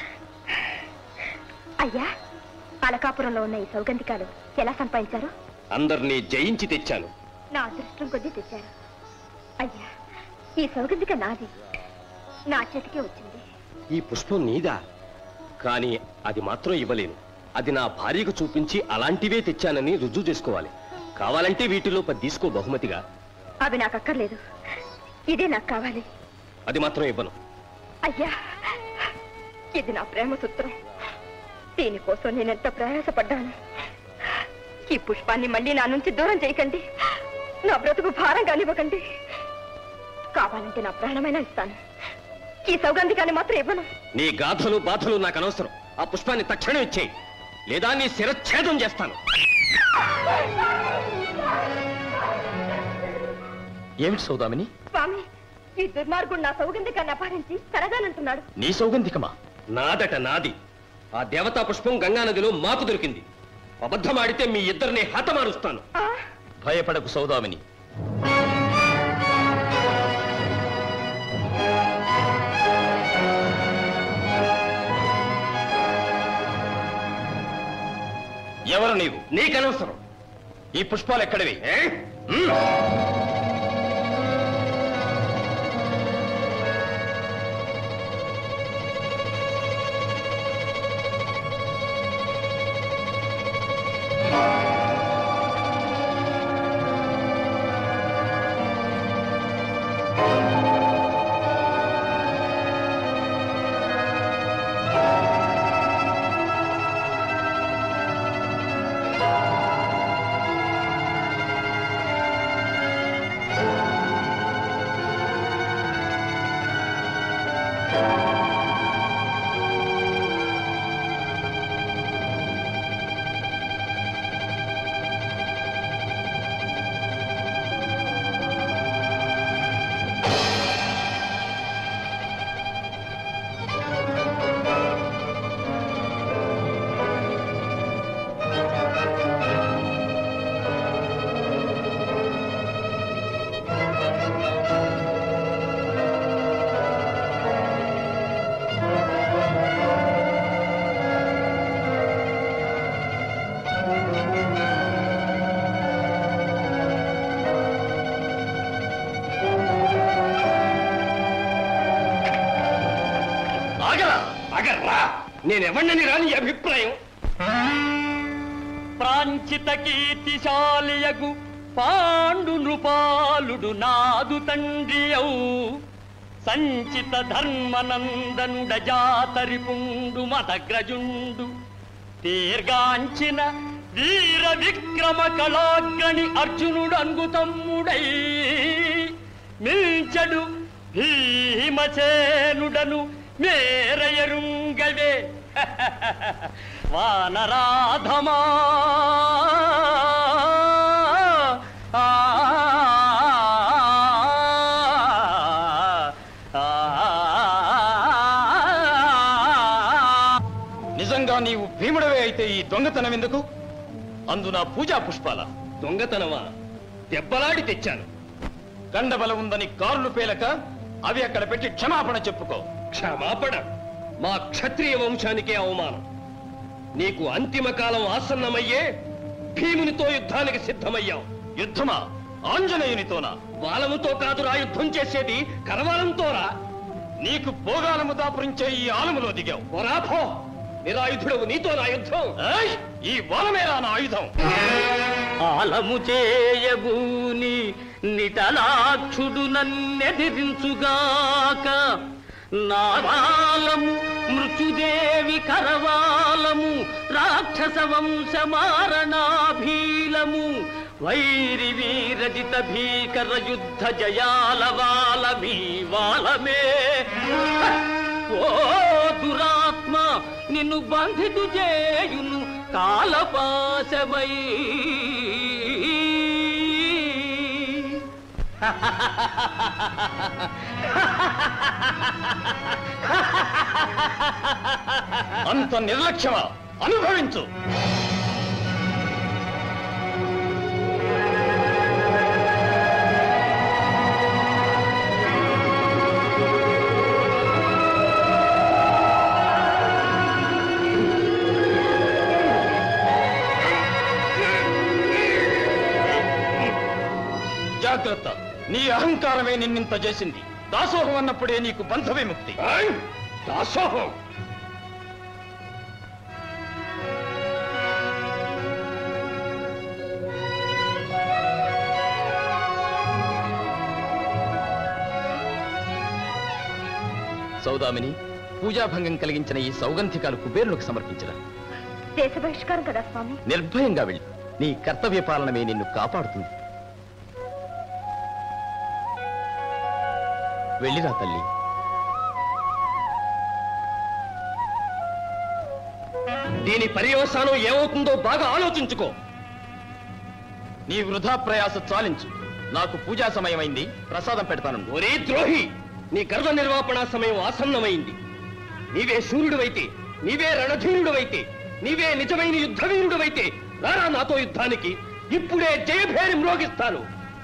అయ్యా అలకాపురంలో ఉన్న ఈ సౌగంధికాలు ఎలా సంపాదించారు అందరినీ జయించి తెచ్చాను నా అదృష్టం కొద్దీ తెచ్చారు అయ్యా ఈ సౌగంధిక నాది నా చేతికే వచ్చింది ఈ పుష్పం నీదా కానీ అది మాత్రం ఇవ్వలేను అది నా భార్యకు చూపించి అలాంటివే తెచ్చానని రుజువు చేసుకోవాలి కావాలంటే వీటిలో పది తీసుకో బహుమతిగా అవి నాకు అక్కర్లేదు ఇదే నాకు కావాలి అది మాత్రం ఇవ్వను అయ్యా ఇది నా ప్రేమ సూత్రం దీనికోసం నేను ఎంత ప్రయాసపడ్డాను ఈ పుష్పాన్ని మళ్ళీ నా నుంచి దూరం చేయకండి నా బ్రతుకు భారం కానివ్వకండి కావాలంటే నా ప్రాణమైనా ఇస్తాను ఈ సౌగంధికాన్ని మాత్రం ఇవ్వను నీ గాథలు బాధలు నాకు అనవసరం ఆ పుష్పాన్ని తక్షణం ఇచ్చేయి లేదా నీ శిరచ్ఛేదం చేస్తాను ఏమిటి సౌదామిని స్వామి ఈ దుర్మార్గుడు నా సౌగంధికాన్ని అపహరించి తనగానంటున్నాడు నీ సౌగంధికమా నాదట నాది ఆ దేవతా పుష్పం గంగానదిలో మాకు దొరికింది అబద్ధమాడితే మీ ఇద్దరిని హతమారుస్తాను భయపడకు సౌదామిని ఎవరు నీవు నీకనవసరం ఈ పుష్పాలు ఎక్కడివి ఏ? ఉమ్. ఆగరా ఆగరా నేనెవడిని రాని అభిప్రాయం ప్రాంచిత కీర్తిశాలియగు పాండు నృపాలుడు నాదు తండ్రియౌ సంచిత ధర్మనందనుడ జాతరి పుండు మదగ్రజుండు దీర్ఘాంచిన వీర విక్రమ కళాగ్రణి అర్జునుడు అంగుతమ్ముడై మిల్చడు భీమసేనుడను మేరయరుంగవే వానరాధమా ఆ, ఆ, నిజంగా నీవు భీముడవే అయితే ఈ దొంగతనం ఎందుకు అందున పూజా పుష్పాల దొంగతనమా దెబ్బలాడి తెచ్చాను గండబలం ఉందని కారులు పేలక అవి అక్కడ పెట్టి క్షమాపణ చెప్పుకో క్షమాపణ మా క్షత్రియ వంశానికే అవమానం నీకు అంతిమ కాలం ఆసన్నమయ్యే భీమునితో యుద్ధానికి సిద్ధమయ్యావు యుద్ధమా ఆంజనేయునితోనా బాలముతో కాదురా యుద్ధం చేసేది కరవాలంతోరా నీకు భోగాలము దాపురించే ఈ ఆలములో దిగావు వరాభో నిరాయుధుడవు నీతో నా యుద్ధం ఏయ్! ఈ వాలమేరా నా ఆయుధం ఆలము చేయబూని నిటలాక్షుడు నన్నెదిరించుగాక నావాలము మృత్యుదేవి కరవాలము రాక్షస వంశమారణాభీలము వైరి వీరజిత భీకర యుద్ధ జయాల వాలమీ వాలమే ఓ దురాత్మ నిన్ను బంధితు చేయును కాలపాశమై అంత నిర్లక్ష్యమా అనుభవించు జాగ్రత్త నీ అహంకారమే నిన్నింత చేసింది దాసోహం అన్నప్పుడే నీకు బంధ విముక్తి దాసోహం సౌదామిని పూజాభంగం కలిగించిన ఈ సౌగంధికాలు కుబేరులకు సమర్పించరా దేశ బహిష్కారం కదా స్వామి నిర్భయంగా వెళ్ళి నీ కర్తవ్య పాలనమే నిన్ను కాపాడుతుంది వెళ్ళిరా తల్లి దీని పర్యవసానం ఏమవుతుందో బాగా ఆలోచించుకో నీ వృధా ప్రయాస చాలించు నాకు పూజా సమయమైంది ప్రసాదం పెడతాను ఒరే ద్రోహి నీ గర్వ నిర్వాపణ సమయం ఆసన్నమైంది నీవే సూర్యుడివైతే నీవే రణధీరుడివైతే నీవే నిజమైన యుద్ధవీరుడివైతే రారా నాతో యుద్ధానికి ఇప్పుడే జయభేరి మ్రోగిస్తాను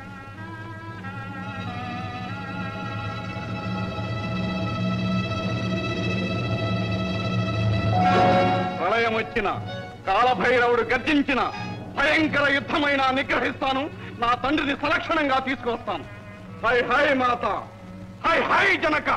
ప్రళయం వచ్చిన కాలభైరవుడు గర్జించిన భయంకర యుద్ధమైన నిగ్రహిస్తాను నా తండ్రిని సలక్షణంగా తీసుకొస్తాను హై హై మాత హై హై జనక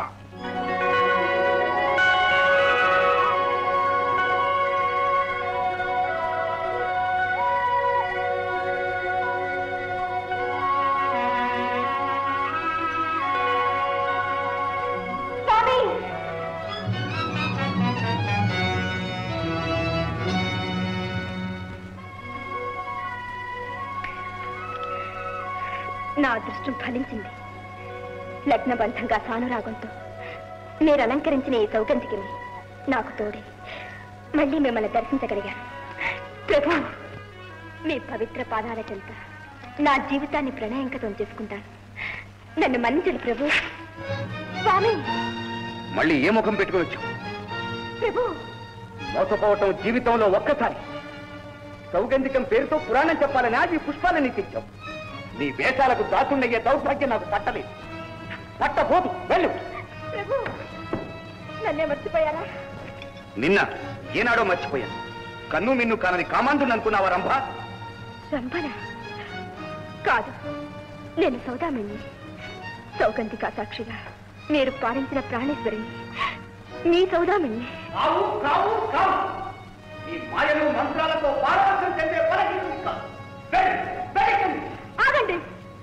నా అదృష్టం ఫలించింది లగ్నబంధంగా సానురాగంతో మీరు అలంకరించిన ఈ సౌగంధికిని నాకు తోడే మళ్ళీ మిమ్మల్ని దర్శించగలిగాను ప్రభు మీ పవిత్ర పాదాల చెంత నా జీవితాన్ని ప్రణయంకతం చేసుకుంటాను నన్ను మన్నించండి ప్రభు స్వామి మళ్ళీ ఏ ముఖం పెట్టుకుని వచ్చావు ప్రభు మోసపోవటం జీవితంలో ఒక్కసారి సౌగంధికం పేరుతో పురాణం చెప్పాలని ఆది పుష్పాలని తెచ్చావు నీ వేషాలకు దాసుండయ్యే దౌర్భాగ్యం నాకు పట్టలేదు పట్టబోదు వెళ్ళు ప్రభు నన్నే మర్చిపోయారా నిన్న ఏనాడో మర్చిపోయాను కన్ను మిన్ను కానని కామాంధుని అనుకున్నావా రంభా రంభన కాదు నేను సౌదామిని సౌగంధిక సాక్షిగా మీరు పాలించిన ప్రాణేశ్వరిని మీ సౌదామిని కావు కావు కావు ఈ మాయలు మంత్రాలతో పారవశం చెందే పలకి కాదు. వెళ్ళు, వెళ్ళకండి. ఆగండి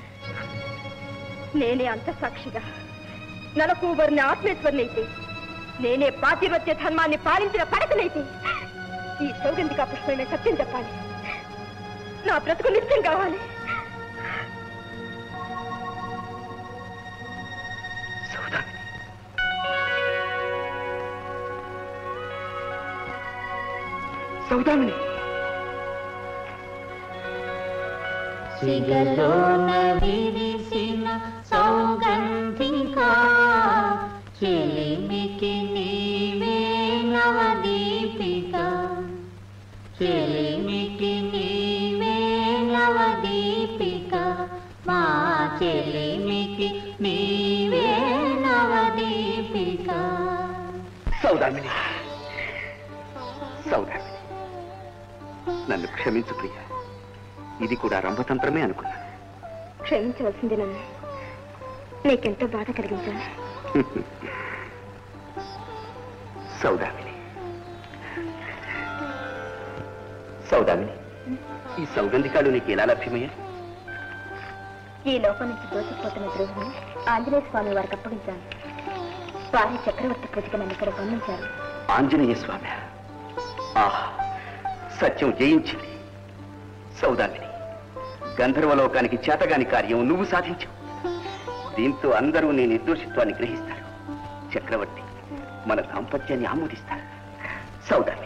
నేనే అంత సాక్షిగా నలకు వారిని ఆత్మేశ్వరినైతే నేనే పాతివత్య ధర్మాన్ని పాలించిన పడకనైతే ఈ సౌగంధిక పుష్పమే సత్యం చెప్పాలి నా బ్రతుకు నిత్యం కావాలి సౌదామిని సిగలోన విరిసిన సౌగంధికా చెలిమికి నీవే నవదీపిక చెలిమికి నీవే నవదీపిక మా చెలిమికి నీవే నవదీపిక సౌదామిని సౌదామిని నన్ను క్షమించు ప్రియ ఇది కూడా రంభతంత్రమే అనుకున్నాను క్షమించవలసింది నన్ను నీకెంతో బాధ కలిగించాను సౌదామిని సౌదామిని ఈ సౌగంధికాలు నీకు ఎలా లభ్యమయ్యా ఈ లోపం నుంచి దోచుకుపోతున్న ద్రోహిని ఆంజనేయ స్వామి వారికి అప్పగించాను వారి చక్రవర్తి పూజకి నన్ను ఇక్కడ పంపించారు ఆంజనేయ స్వామి ఆహా సత్యం జయించింది సౌదామిని గంధర్వలోకానికి చేతగాని కార్యం నువ్వు సాధించావు దీంతో అందరూ నీ నిర్దోషిత్వాన్ని గ్రహిస్తారు చక్రవర్తి మన దాంపత్యాన్ని ఆమోదిస్తారు సౌదామిని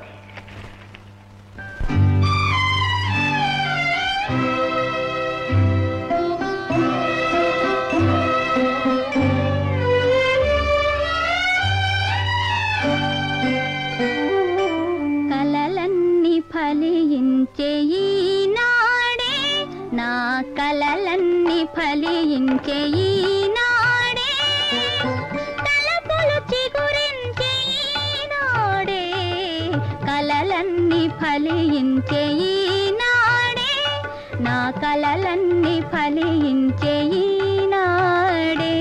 కలలన్నీ ఫలించే ఈనాడే నా కలలన్నీ ఫలించే ఈనాడే తలపులు చిగురించే ఈనాడే కలలన్నీ ఫలించే ఈనాడే నా కలలన్నీ ఫలించే ఈనాడే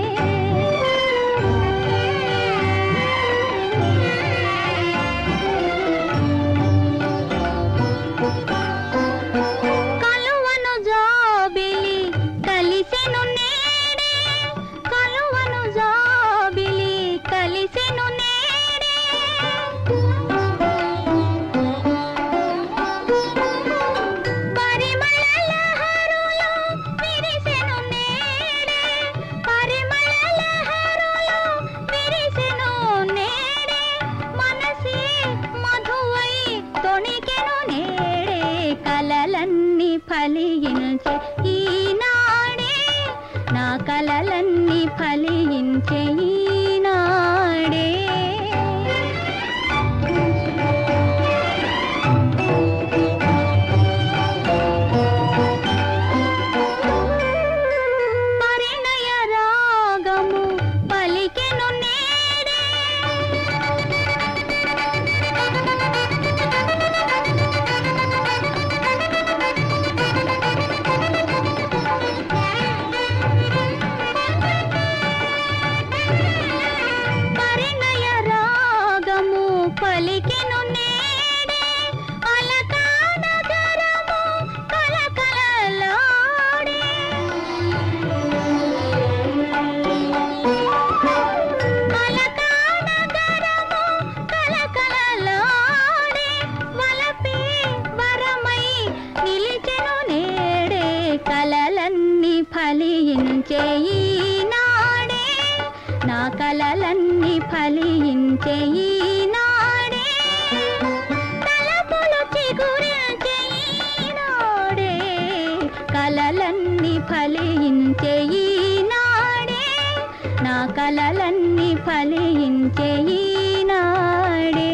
కలువను జాబిలి కలిసెను నేడే కలువను జాబిలి కలిసెను నేడే పరిమళ లహరులో విరిసెను నేడే పరిమళ లహరులో విరిసెను నేడే మనసే మధువై తొణికెను నేడే కలలన్నీ ఫలించే ఈనాడే నా కలలన్నీ ఫలించే ఈనాడే పరిణయ రాగము పలికెను నేడే ఫలించే ఈనాడే తలపులు చిగురించే ఈనాడే కలలన్నీ ఫలించే ఈనాడే నా కలలన్నీ ఫలించే ఈనాడే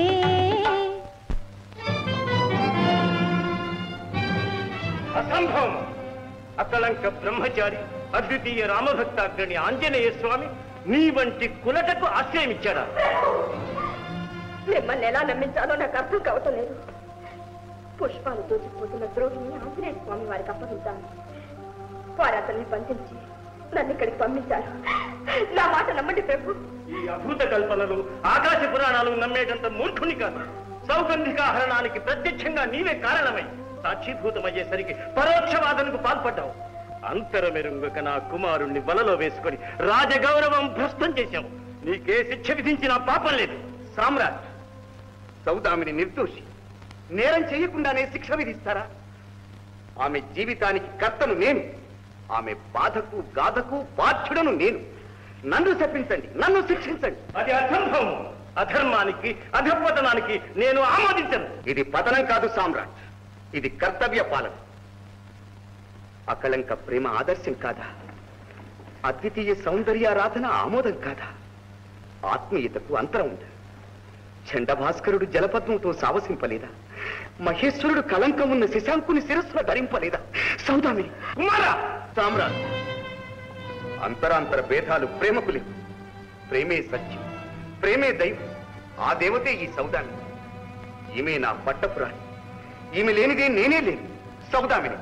అసంభవం అకలంక బ్రహ్మచారి అద్వితీయ రామభక్తాగ్రణి ఆంజనేయ స్వామి నీ వంటి కులటకు ఆశ్రయమిచ్చాడా మిమ్మల్ని ఎలా నమ్మించాలో నాకు అర్థం కావటం లేదు పుష్పాలు దూచిపోతున్న ద్రోహిని ఆంజనేయ స్వామి వారికి అప్పగించాను వారు అతన్ని బంధించి నన్ను ఇక్కడికి పంపించారు నా మాట నమ్మండి ప్రభు ఈ అభూత కల్పనలు ఆకాశ పురాణాలు నమ్మేటంత మూర్ఖుని కాదు సౌగంధికాహరణానికి ప్రత్యక్షంగా నీవే కారణమై సాక్షిభూతమయ్యేసరికి పరోక్షవాదనకు పాల్పడ్డావు అంతరమెరుంగక నా కుమారుణ్ణి వలలో వేసుకొని రాజగౌరవం భ్రష్టం చేశావు నీకే శిక్ష విధించిన పాపం లేదు సామ్రాట్ సౌదామిని నిర్దోషి నేరం చేయకుండానే శిక్ష విధిస్తారా ఆమె జీవితానికి కర్తను నేను ఆమె బాధకు గాథకు బాధ్యుడను నేను నన్ను శపించండి నన్ను శిక్షించండి అది అసంభవం అధర్మానికి అధపతనానికి నేను ఆమోదించను ఇది పతనం కాదు సామ్రాట్ ఇది కర్తవ్య పాలన అకళంక ప్రేమ ఆదర్శం కాదా అద్వితీయ సౌందర్యారాధన ఆమోదం కాదా ఆత్మీయతకు అంతరం ఉందా చండభాస్కరుడు జలపద్మంతో సావసింపలేదా మహేశ్వరుడు కలంకం ఉన్న శశాంకుని శిరస్సున ధరింపలేదా సౌదామిని కుమారా సామ్రాట్ అంతరాంతర భేదాలు ప్రేమకు లేవు ప్రేమే సత్యం ప్రేమే దైవం ఆ దేవతే ఈ సౌదామి ఈమె నా పట్టపురాణి ఈమె లేనిదే నేనే లేను సౌదామిని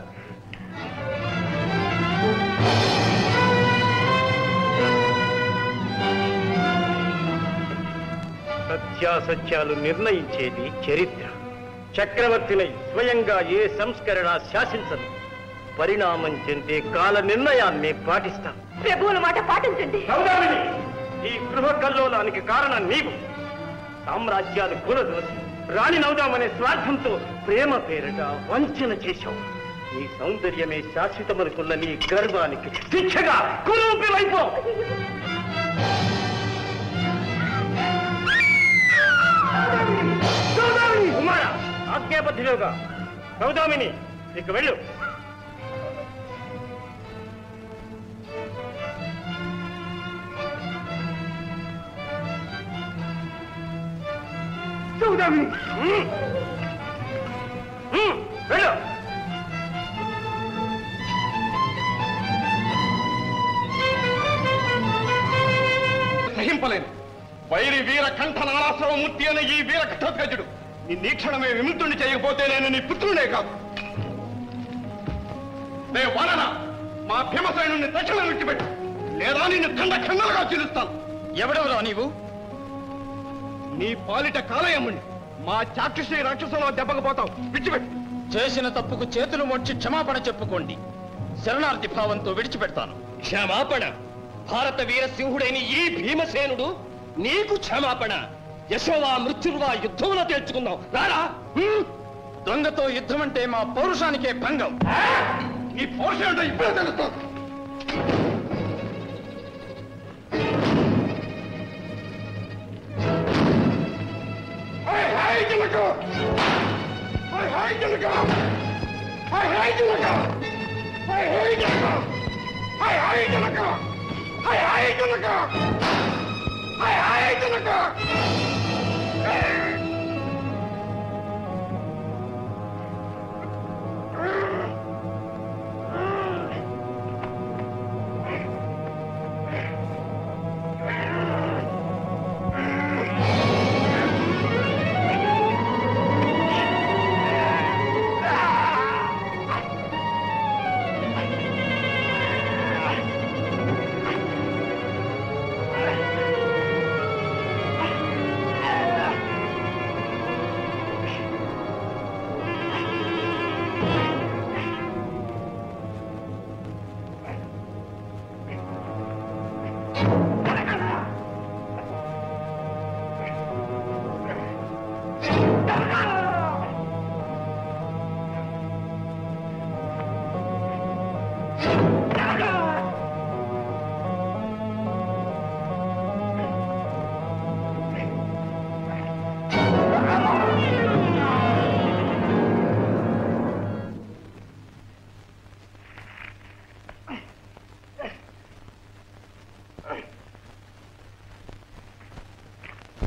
సత్యాసత్యాలు నిర్ణయించేది చరిత్ర చక్రవర్తినై స్వయంగా ఏ సంస్కరణ శాసించదు పరిణామం చెందే కాల నిర్ణయాన్ని పాటిస్తాం ప్రభువుల మాట పాటించండి సౌదామిని ఈ గృహ కల్లోలానికి కారణం నీవు సామ్రాజ్యాలు కూలదోసి రాణి నౌదామనే స్వార్థంతో ప్రేమ పేరిట వంచన చేశావు నీ సౌందర్యమే శాశ్వతమనుకున్న నీ గర్వానికి శిక్షగా కురూపి వైపు కుమార ఆజ్ఞాబద్ధిలోగా సౌదామిని ఇక వెళ్ళు సౌదామిని వెళ్ళు సహింపలేను వైరి వీర కంఠ నారాశ్రవమూర్తి అనే ఈ వీర ఘటోత్కజుడు నీ నీక్షణమే విముక్తుని చేయకపోతే నేను నీ పుత్రుడే కాదు నే వానన మా భీమసేనుని తక్షణం విడిచిపెట్టు లేదా నిన్ను ఖండ ఖండలుగా చీలుస్తాను ఎవడెవరో నీవు నీ పాలిట కాలయముండి మా చాక్షుశ్రీ రాక్షసులో దెబ్బకపోతావు విడిచిపెట్టు చేసిన తప్పుకు చేతులు మొడ్చి క్షమాపణ చెప్పుకోండి శరణార్థి భావంతో విడిచిపెడతాను క్షమాపణ భారత వీర సింహుడైన ఈ భీమసేనుడు నీకు క్షమాపణ యశోవా మృత్యుర్వా యుద్ధంలో తేల్చుకుందాం రారా హ్మ్. దొంగతో యుద్ధం అంటే మా పౌరుషానికే భంగం నీ పౌరుషం ఏంటో ఇప్పుడే తెలుస్తుంది Hey, hey, Jimmico! Hey, hey, Jimmico! Hey, hey, Jimmico! Hey, hey, Jimmico! Hey, hey, Jimmico! Hey, hey, Jimmico! Hey, hey, Jimmico! ఆ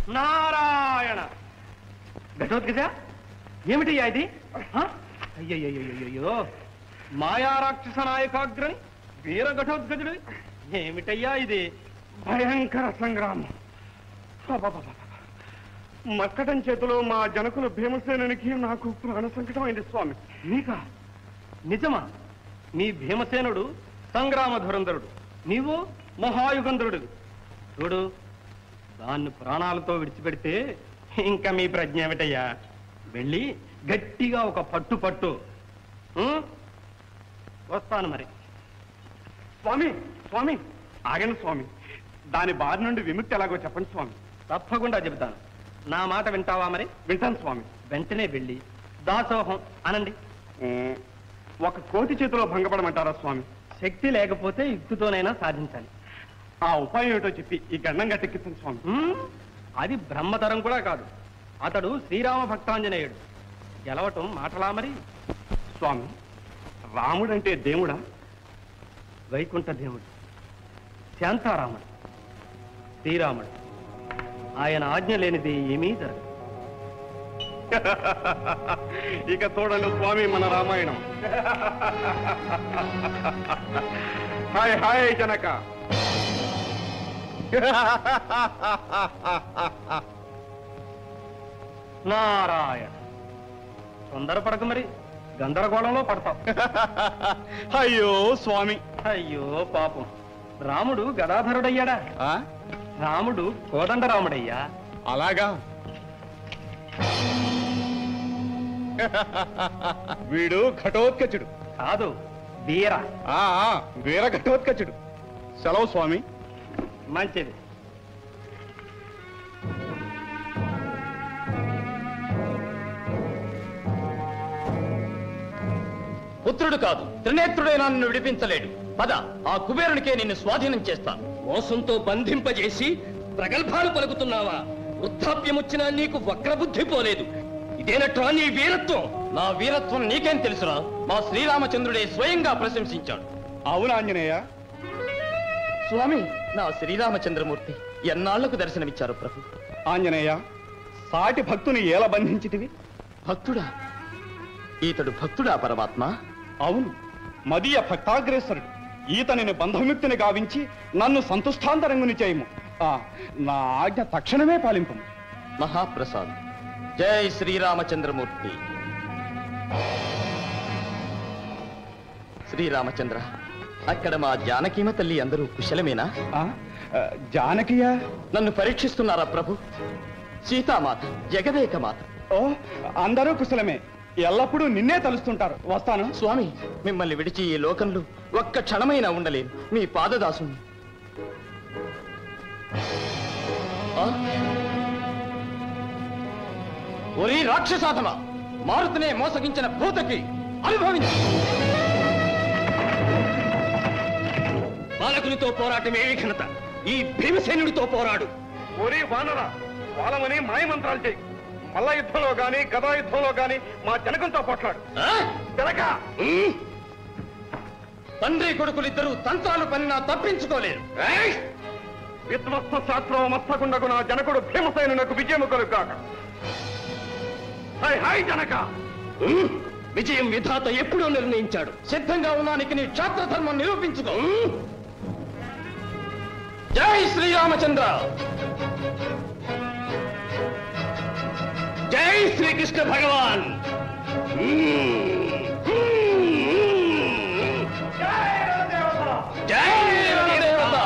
నారాయణ ఘటోత్కజ ఏమిటయ్యా ఇది ఆ? అయ్యయ్యయ్యయ్యో మాయా రాక్షస నాయకాగ్రని వీర ఘటోత్కజుడు ఏమిటయ్యా ఇది భయంకర సంగ్రామం అబ్బబ్బబ్బబ్బ. మక్కటం చేతిలో మా జనకులు భీమసేనునికి నాకు ప్రాణ సంకటం అయింది స్వామి నీకా నిజమా నీ భీమసేనుడు సంగ్రామ ధురంధరుడు నీవు మహాయుగంధరుడు చూడు దాన్ని ప్రాణాలతో విడిచిపెడితే ఇంకా మీ ప్రజ్ఞ ఏమిటయ్యా వెళ్ళి గట్టిగా ఒక పట్టు పట్టు ఉం? వస్తాను మరి స్వామి స్వామి ఆగండి స్వామి దాని బారి నుండి విముక్తి ఎలాగో చెప్పండి స్వామి తప్పకుండా చెబుతాను నా మాట వింటావా మరి వింటాను స్వామి వెంటనే వెళ్ళి దాసోహం అనండి ఒక కోతి చేతిలో భంగపడమంటారా స్వామి శక్తి లేకపోతే యుక్తితోనైనా సాధించాలి ఆ ఉపాయం ఏమిటో చెప్పి ఈ గండం గట్టెక్కించండి స్వామి అది బ్రహ్మతరం కూడా కాదు అతడు శ్రీరామ భక్తాంజనేయుడు గెలవటం మాటలా మరి స్వామి రాముడంటే దేవుడా వైకుంఠ దేవుడు శాంతారాముడు శ్రీరాముడు ఆయన ఆజ్ఞ లేనిది ఏమీ జరగదు ఇక చూడండి స్వామి మన రామాయణం హాయ్ హాయ్ జనక నారాయణ తొందరపడక మరి గందరగోళంలో పడతాం అయ్యో స్వామి అయ్యో పాపం రాముడు గదాధరుడయ్యాడా రాముడు కోదండరాముడయ్యా అలాగా వీడు ఘటోత్కచుడు కాదు వీర వీర ఘటోత్కచుడు సెలవు స్వామి మంచిది పుత్రుడు కాదు త్రినేత్రుడైనా నిన్ను విడిపించలేడు పద ఆ కుబేరునికే నిన్ను స్వాధీనం చేస్తాను మోసంతో బంధింపజేసి ప్రగల్భాలు పలుకుతున్నావా వృద్ధాప్యమొచ్చినా నీకు వక్రబుద్ధి పోలేదు ఇదేనట్రా నీ వీరత్వం నా వీరత్వం నీకేం తెలుసురా మా శ్రీరామచంద్రుడే స్వయంగా ప్రశంసించాడు అవును ఆంజనేయ స్వామి నా శ్రీరామచంద్రమూర్తి ఎన్నాళ్లకు దర్శనమిచ్చారు ప్రభు ఆంజనేయ సాటి భక్తుని ఎలా బంధించితివి భక్తుడా ఈతడు భక్తుడా పరమాత్మ అవును మదీయ భక్తాగ్రేసరుడు ఈతనిని బంధముక్తిని గావించి నన్ను సంతుష్టాంతరంగుని చేయము ఆ, నా ఆజ్ఞ తక్షణమే పాలింపు మహాప్రసాద్ జై శ్రీరామచంద్రమూర్తి శ్రీరామచంద్ర అక్కడ మా జానకీమ తల్లి అందరూ కుశలమేనా జానకియా నన్ను పరీక్షిస్తున్నారా ప్రభు సీతామాత జగదేక మాత ఓ అందరూ కుశలమే ఎల్లప్పుడూ నిన్నే తలుస్తుంటారు వస్తాను స్వామి మిమ్మల్ని విడిచి ఈ లోకంలో ఒక్క క్షణమైనా ఉండలేను మీ పాదదాసుని ఒరి రాక్షసాధమ మారుతినే మోసగించిన భూతకి అనుభవించు బాలకునితో పోరాటమే ఘనత ఈ భీమసేనుడితో పోరాడు ఒరే వానర వాళ్ళమని మాయమంత్రాలు చేయి మల్ల యుద్ధంలో గాని గదా యుద్ధంలో గాని మా జనకంతో పోట్లాడు జనక తండ్రి కొడుకులిద్దరూ తంత్రాలు పనినా తప్పించుకోలేరు విధ్వస్త శాస్త్రం మస్తకుండకు నా జనకుడు భీమసేనునకు విజయము కలుగాక హాయ్ హాయ్ జనక విజయం విధాత ఎప్పుడో నిర్ణయించాడు సిద్ధంగా ఉన్నానికి నీ క్షాత్రధర్మం నిరూపించుకో జై శ్రీరామచంద్ర జై శ్రీకృష్ణ భగవాన్ జై రణదేవత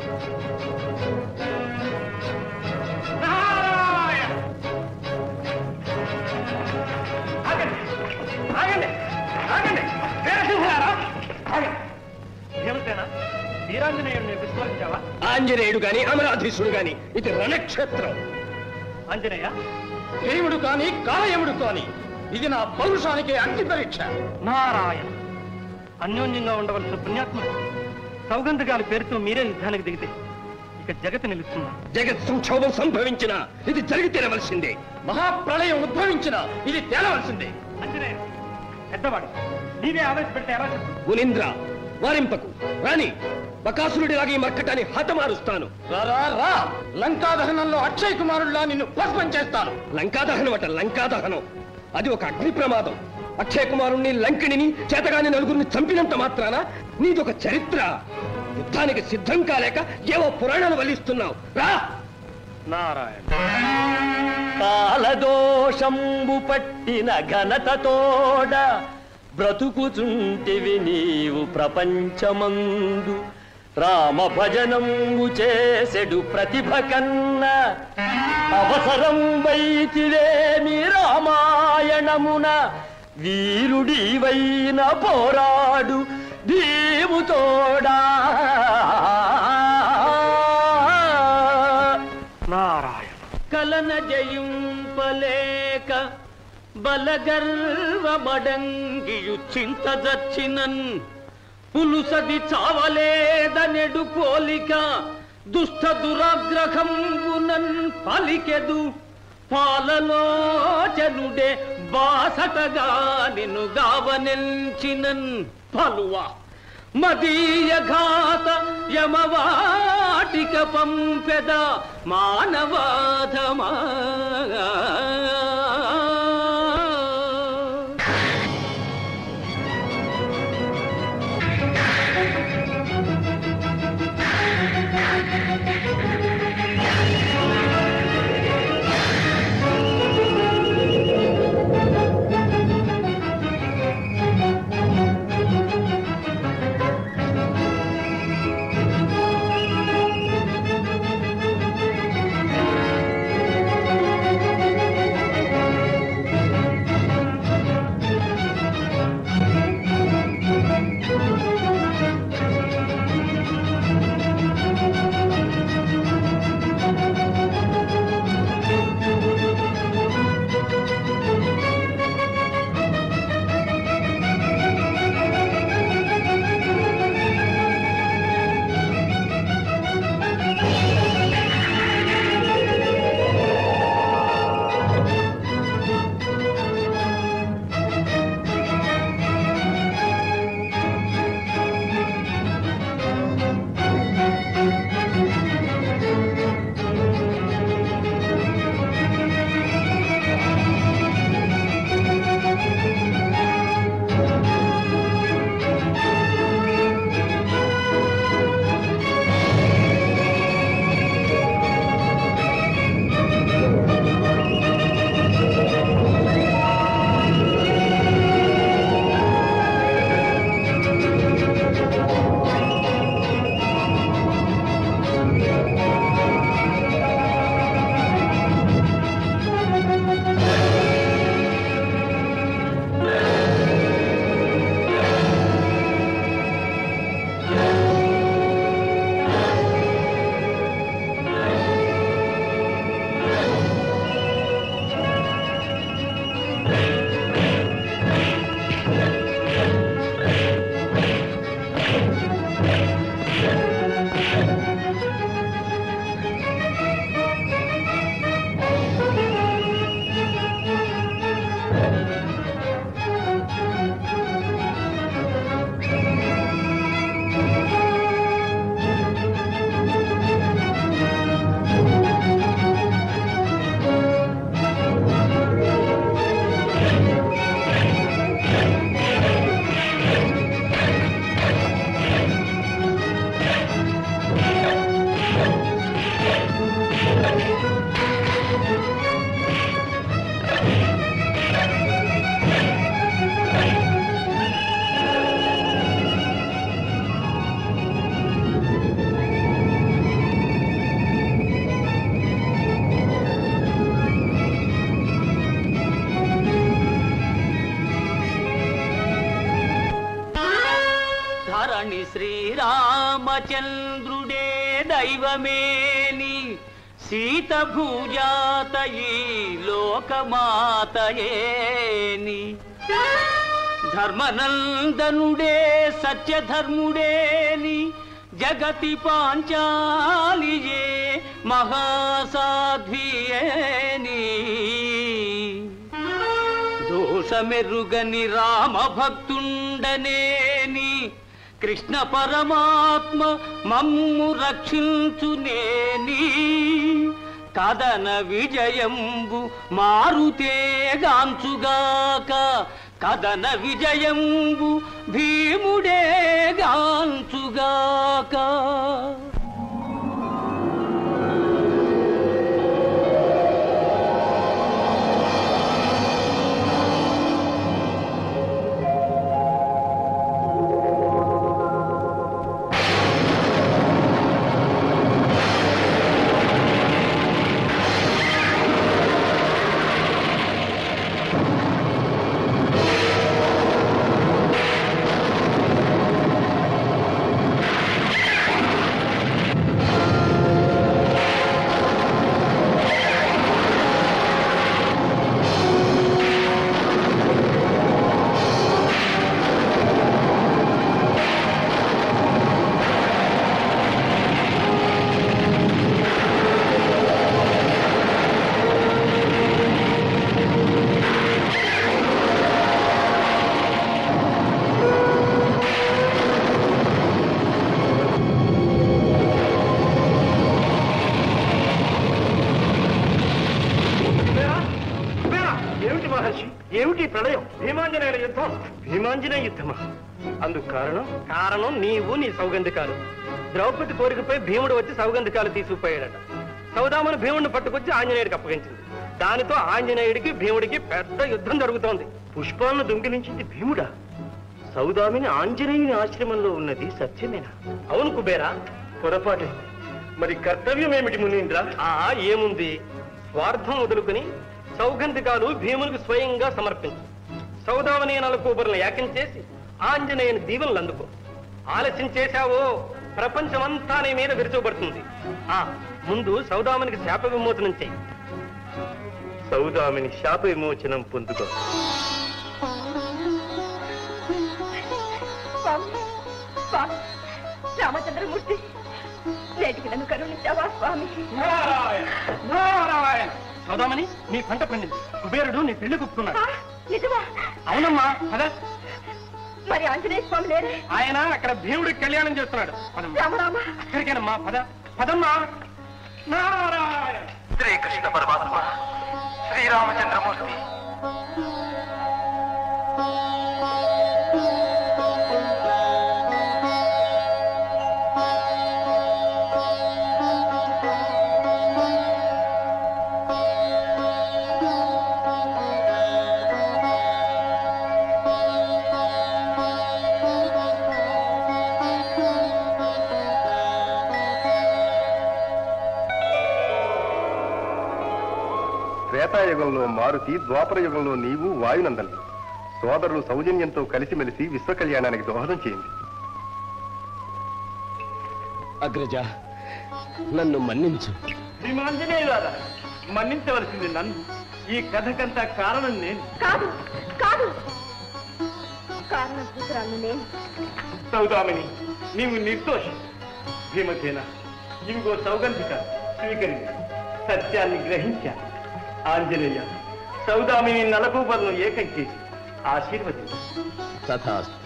ఆగండి ఆగండి వీరసింహారా ఆగండి భీమసేన వీరాంజనేయుడిని విస్మరించావా ఆంజనేయుడు గాని అమరాధీశుడు గాని ఇది రణక్షేత్రం ఆంజనేయ భీముడు కాని కాలయముడు కాని ఇది నా పౌరుషానికి అగ్ని పరీక్ష నారాయణ అన్యోన్యంగా ఉండవలసిన పుణ్యాత్ముడు సౌగంధగాలి పేరుతో మీరే యుద్ధానికి దిగితే ఇక జగతి నిలుస్తుందా జగత్ సంక్షోభం సంభవించిన ఇది జరిగి తీరవలసిందే మహాప్రళయం ఉద్భవించిన ఇది తేలవలసిందే అంజనేయ పెద్దవాడు నీవే ఆవేశపెడితే ఎలా చెప్పు మునీంద్ర వారింపకు రాని బకాసురుడిలాగా ఈ మర్కటాన్ని హతమారుస్తాను రా రా లంకా దహనంలో అక్షయ్ కుమారుల్లా నిన్ను భస్మం చేస్తాను లంకాదహనం అట లంకాదహనం అది ఒక అగ్ని ప్రమాదం అక్షయ్ కుమారుణ్ణి లంకిణిని చేతగాని నలుగురిని చంపినంత మాత్రాన నీదొక చరిత్ర యుద్ధానికి సిద్ధం కాలేక ఏవో పురాణాలు వల్లిస్తున్నావు రా నారాయణ కాలదోషంబు పట్టిన ఘనతతోడ బ్రతుకుచుంటివి నీవు ప్రపంచమందు రామ భజనంబు చేసెడు ప్రతిభ కన్నా అవసరం వైతిరేమి రామాయణమున వీరుడివైన పోరాడు దీవుతోడా నారాయణ కలన జయింపలేక బలగర్వమడంగియు చింతదచ్చినన్ పులుసది చావలేదనెడు పోలిక దుష్ట దురాగ్రహంబునన్ పలికెదు పాలలోచనుడే బాసటగా నిన్ను గావనెల్చినన్ పలువా మదీయ ఘాత యమవాటిక పంపెద మానవాధమా ధరణి శ్రీరామచంద్రుడే దైవమేని సీత భూజాత ఈ లోకమాతయేని ధర్మనందనుడే సత్యధర్ముడేని జగతి పాంచాలియే మహాసాధ్వియేని దోషమెరుగని రామ భక్తుండనేని కృష్ణ పరమాత్మ మమ్ము రక్షించునేని కదన విజయంబు మారుతేగాంచుగాక కదన విజయంబు భీముడేగాంచుగాక ఏమిటి మహర్షి ఏమిటి ప్రళయం భీమాంజనేయుల యుద్ధం భీమాంజనేయ యుద్ధమా అందుకు కారణం కారణం నీవు నీ సౌగంధికాలు ద్రౌపది కోరికపై భీముడు వచ్చి సౌగంధికాలు తీసుకుపోయాడట సౌదామను భీముడిని పట్టుకొచ్చి ఆంజనేయుడికి అప్పగించింది దానితో ఆంజనేయుడికి భీముడికి పెద్ద యుద్ధం జరుగుతోంది పుష్పాలను దొంగిలించింది భీముడా సౌదామిని ఆంజనేయుని ఆశ్రమంలో ఉన్నది సత్యమేనా అవును కుబేరా పొరపాటే మరి కర్తవ్యం ఏమిటి మునీంద్ర ఆ ఏముంది స్వార్థం వదులుకుని సౌగంధికాలు భీమునికి స్వయంగా సమర్పించు సౌదామని నలకూబరులను ఏకం చేసి ఆంజనేయుని దీవెనలు అందుకో ఆలస్యం చేశావో ప్రపంచమంతా నీ మీద విరుచోబడుతుంది ఆ ముందు సౌదామనికి శాప విమోచనం చెయ్యి సౌదామిని శాప విమోచనం పొందుకో స్వామి స్వామి రామచంద్రమూర్తి నేటికి నన్ను కరుణించావా స్వామి నారాయణ నారాయణ సౌదామని నీ పంట పండింది కుబేరుడు నీ పెళ్లి కుప్పుకున్నాడు ఆ, నిజమా అవునమ్మా పద మరి ఆంజనేయ స్వామి లేరే ఆయన అక్కడ భీముడికి కళ్యాణం చేస్తున్నాడు పదమ్మా రామరామ అక్కడికేనమ్మా పద పదమ్మా నారాయణ శ్రీకృష్ణ పరమాత్మ శ్రీరామచంద్రమూర్తి త్రేతాయుగంలో మారుతి ద్వాపర యుగంలో నీవు వాయునందనులు సోదరులు సౌజన్యంతో కలిసిమెలిసి విశ్వ కళ్యాణానికి దోహదం చేయండి అగ్రజ నన్ను మన్నించు భీమాంజనేయులారా మన్నించవలసింది నన్ను ఈ కథకంతా కారణం నేను కాదు కాదు కారణం కూతురాను నేను సౌదామిని నీవు నిర్దోషి భీమసేన ఇవిగో సౌగంధిక స్వీకరించి సత్యాన్ని గ్రహించాను ఆంజనేయ సౌదామిని నలకూబర్ను ఏకం చేసి ఆశీర్వదించు తథాస్తు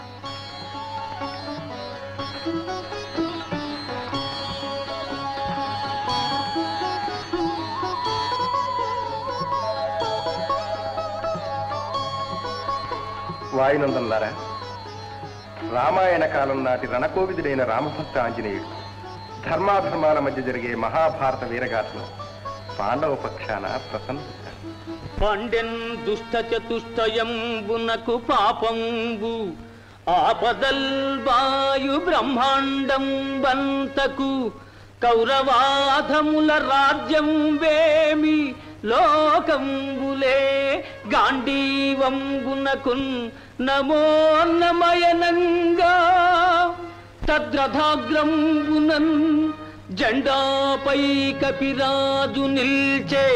వాయునందనులారా రామాయణ కాలం నాటి రణకోవిదుడైన రామభక్త ఆంజనేయుడు ధర్మాధర్మాల మధ్య జరిగే మహాభారత వీరగాథను పాండవ పక్షాన ప్రసన్న పండెన్ దుష్ట చతుష్టయంబునకు పాపంబు ఆపదల్ వాయు బ్రహ్మాండం బంతకు కౌరవాధముల రాజ్యం వేమి లోకంబులే గాంధీవంబునకున్ నమో నమయనంగా తద్రథాగ్రంబునన్ జెండాపై కపిరాజు నిల్చే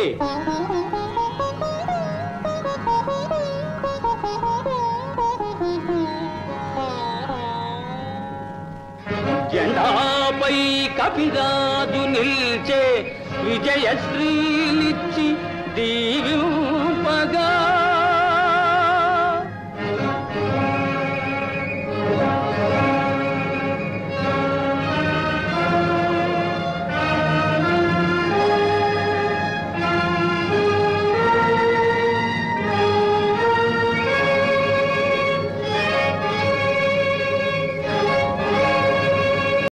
జెండాపై కపిరాజు నిల్చే విజయశ్రీలిచ్చి దీవించే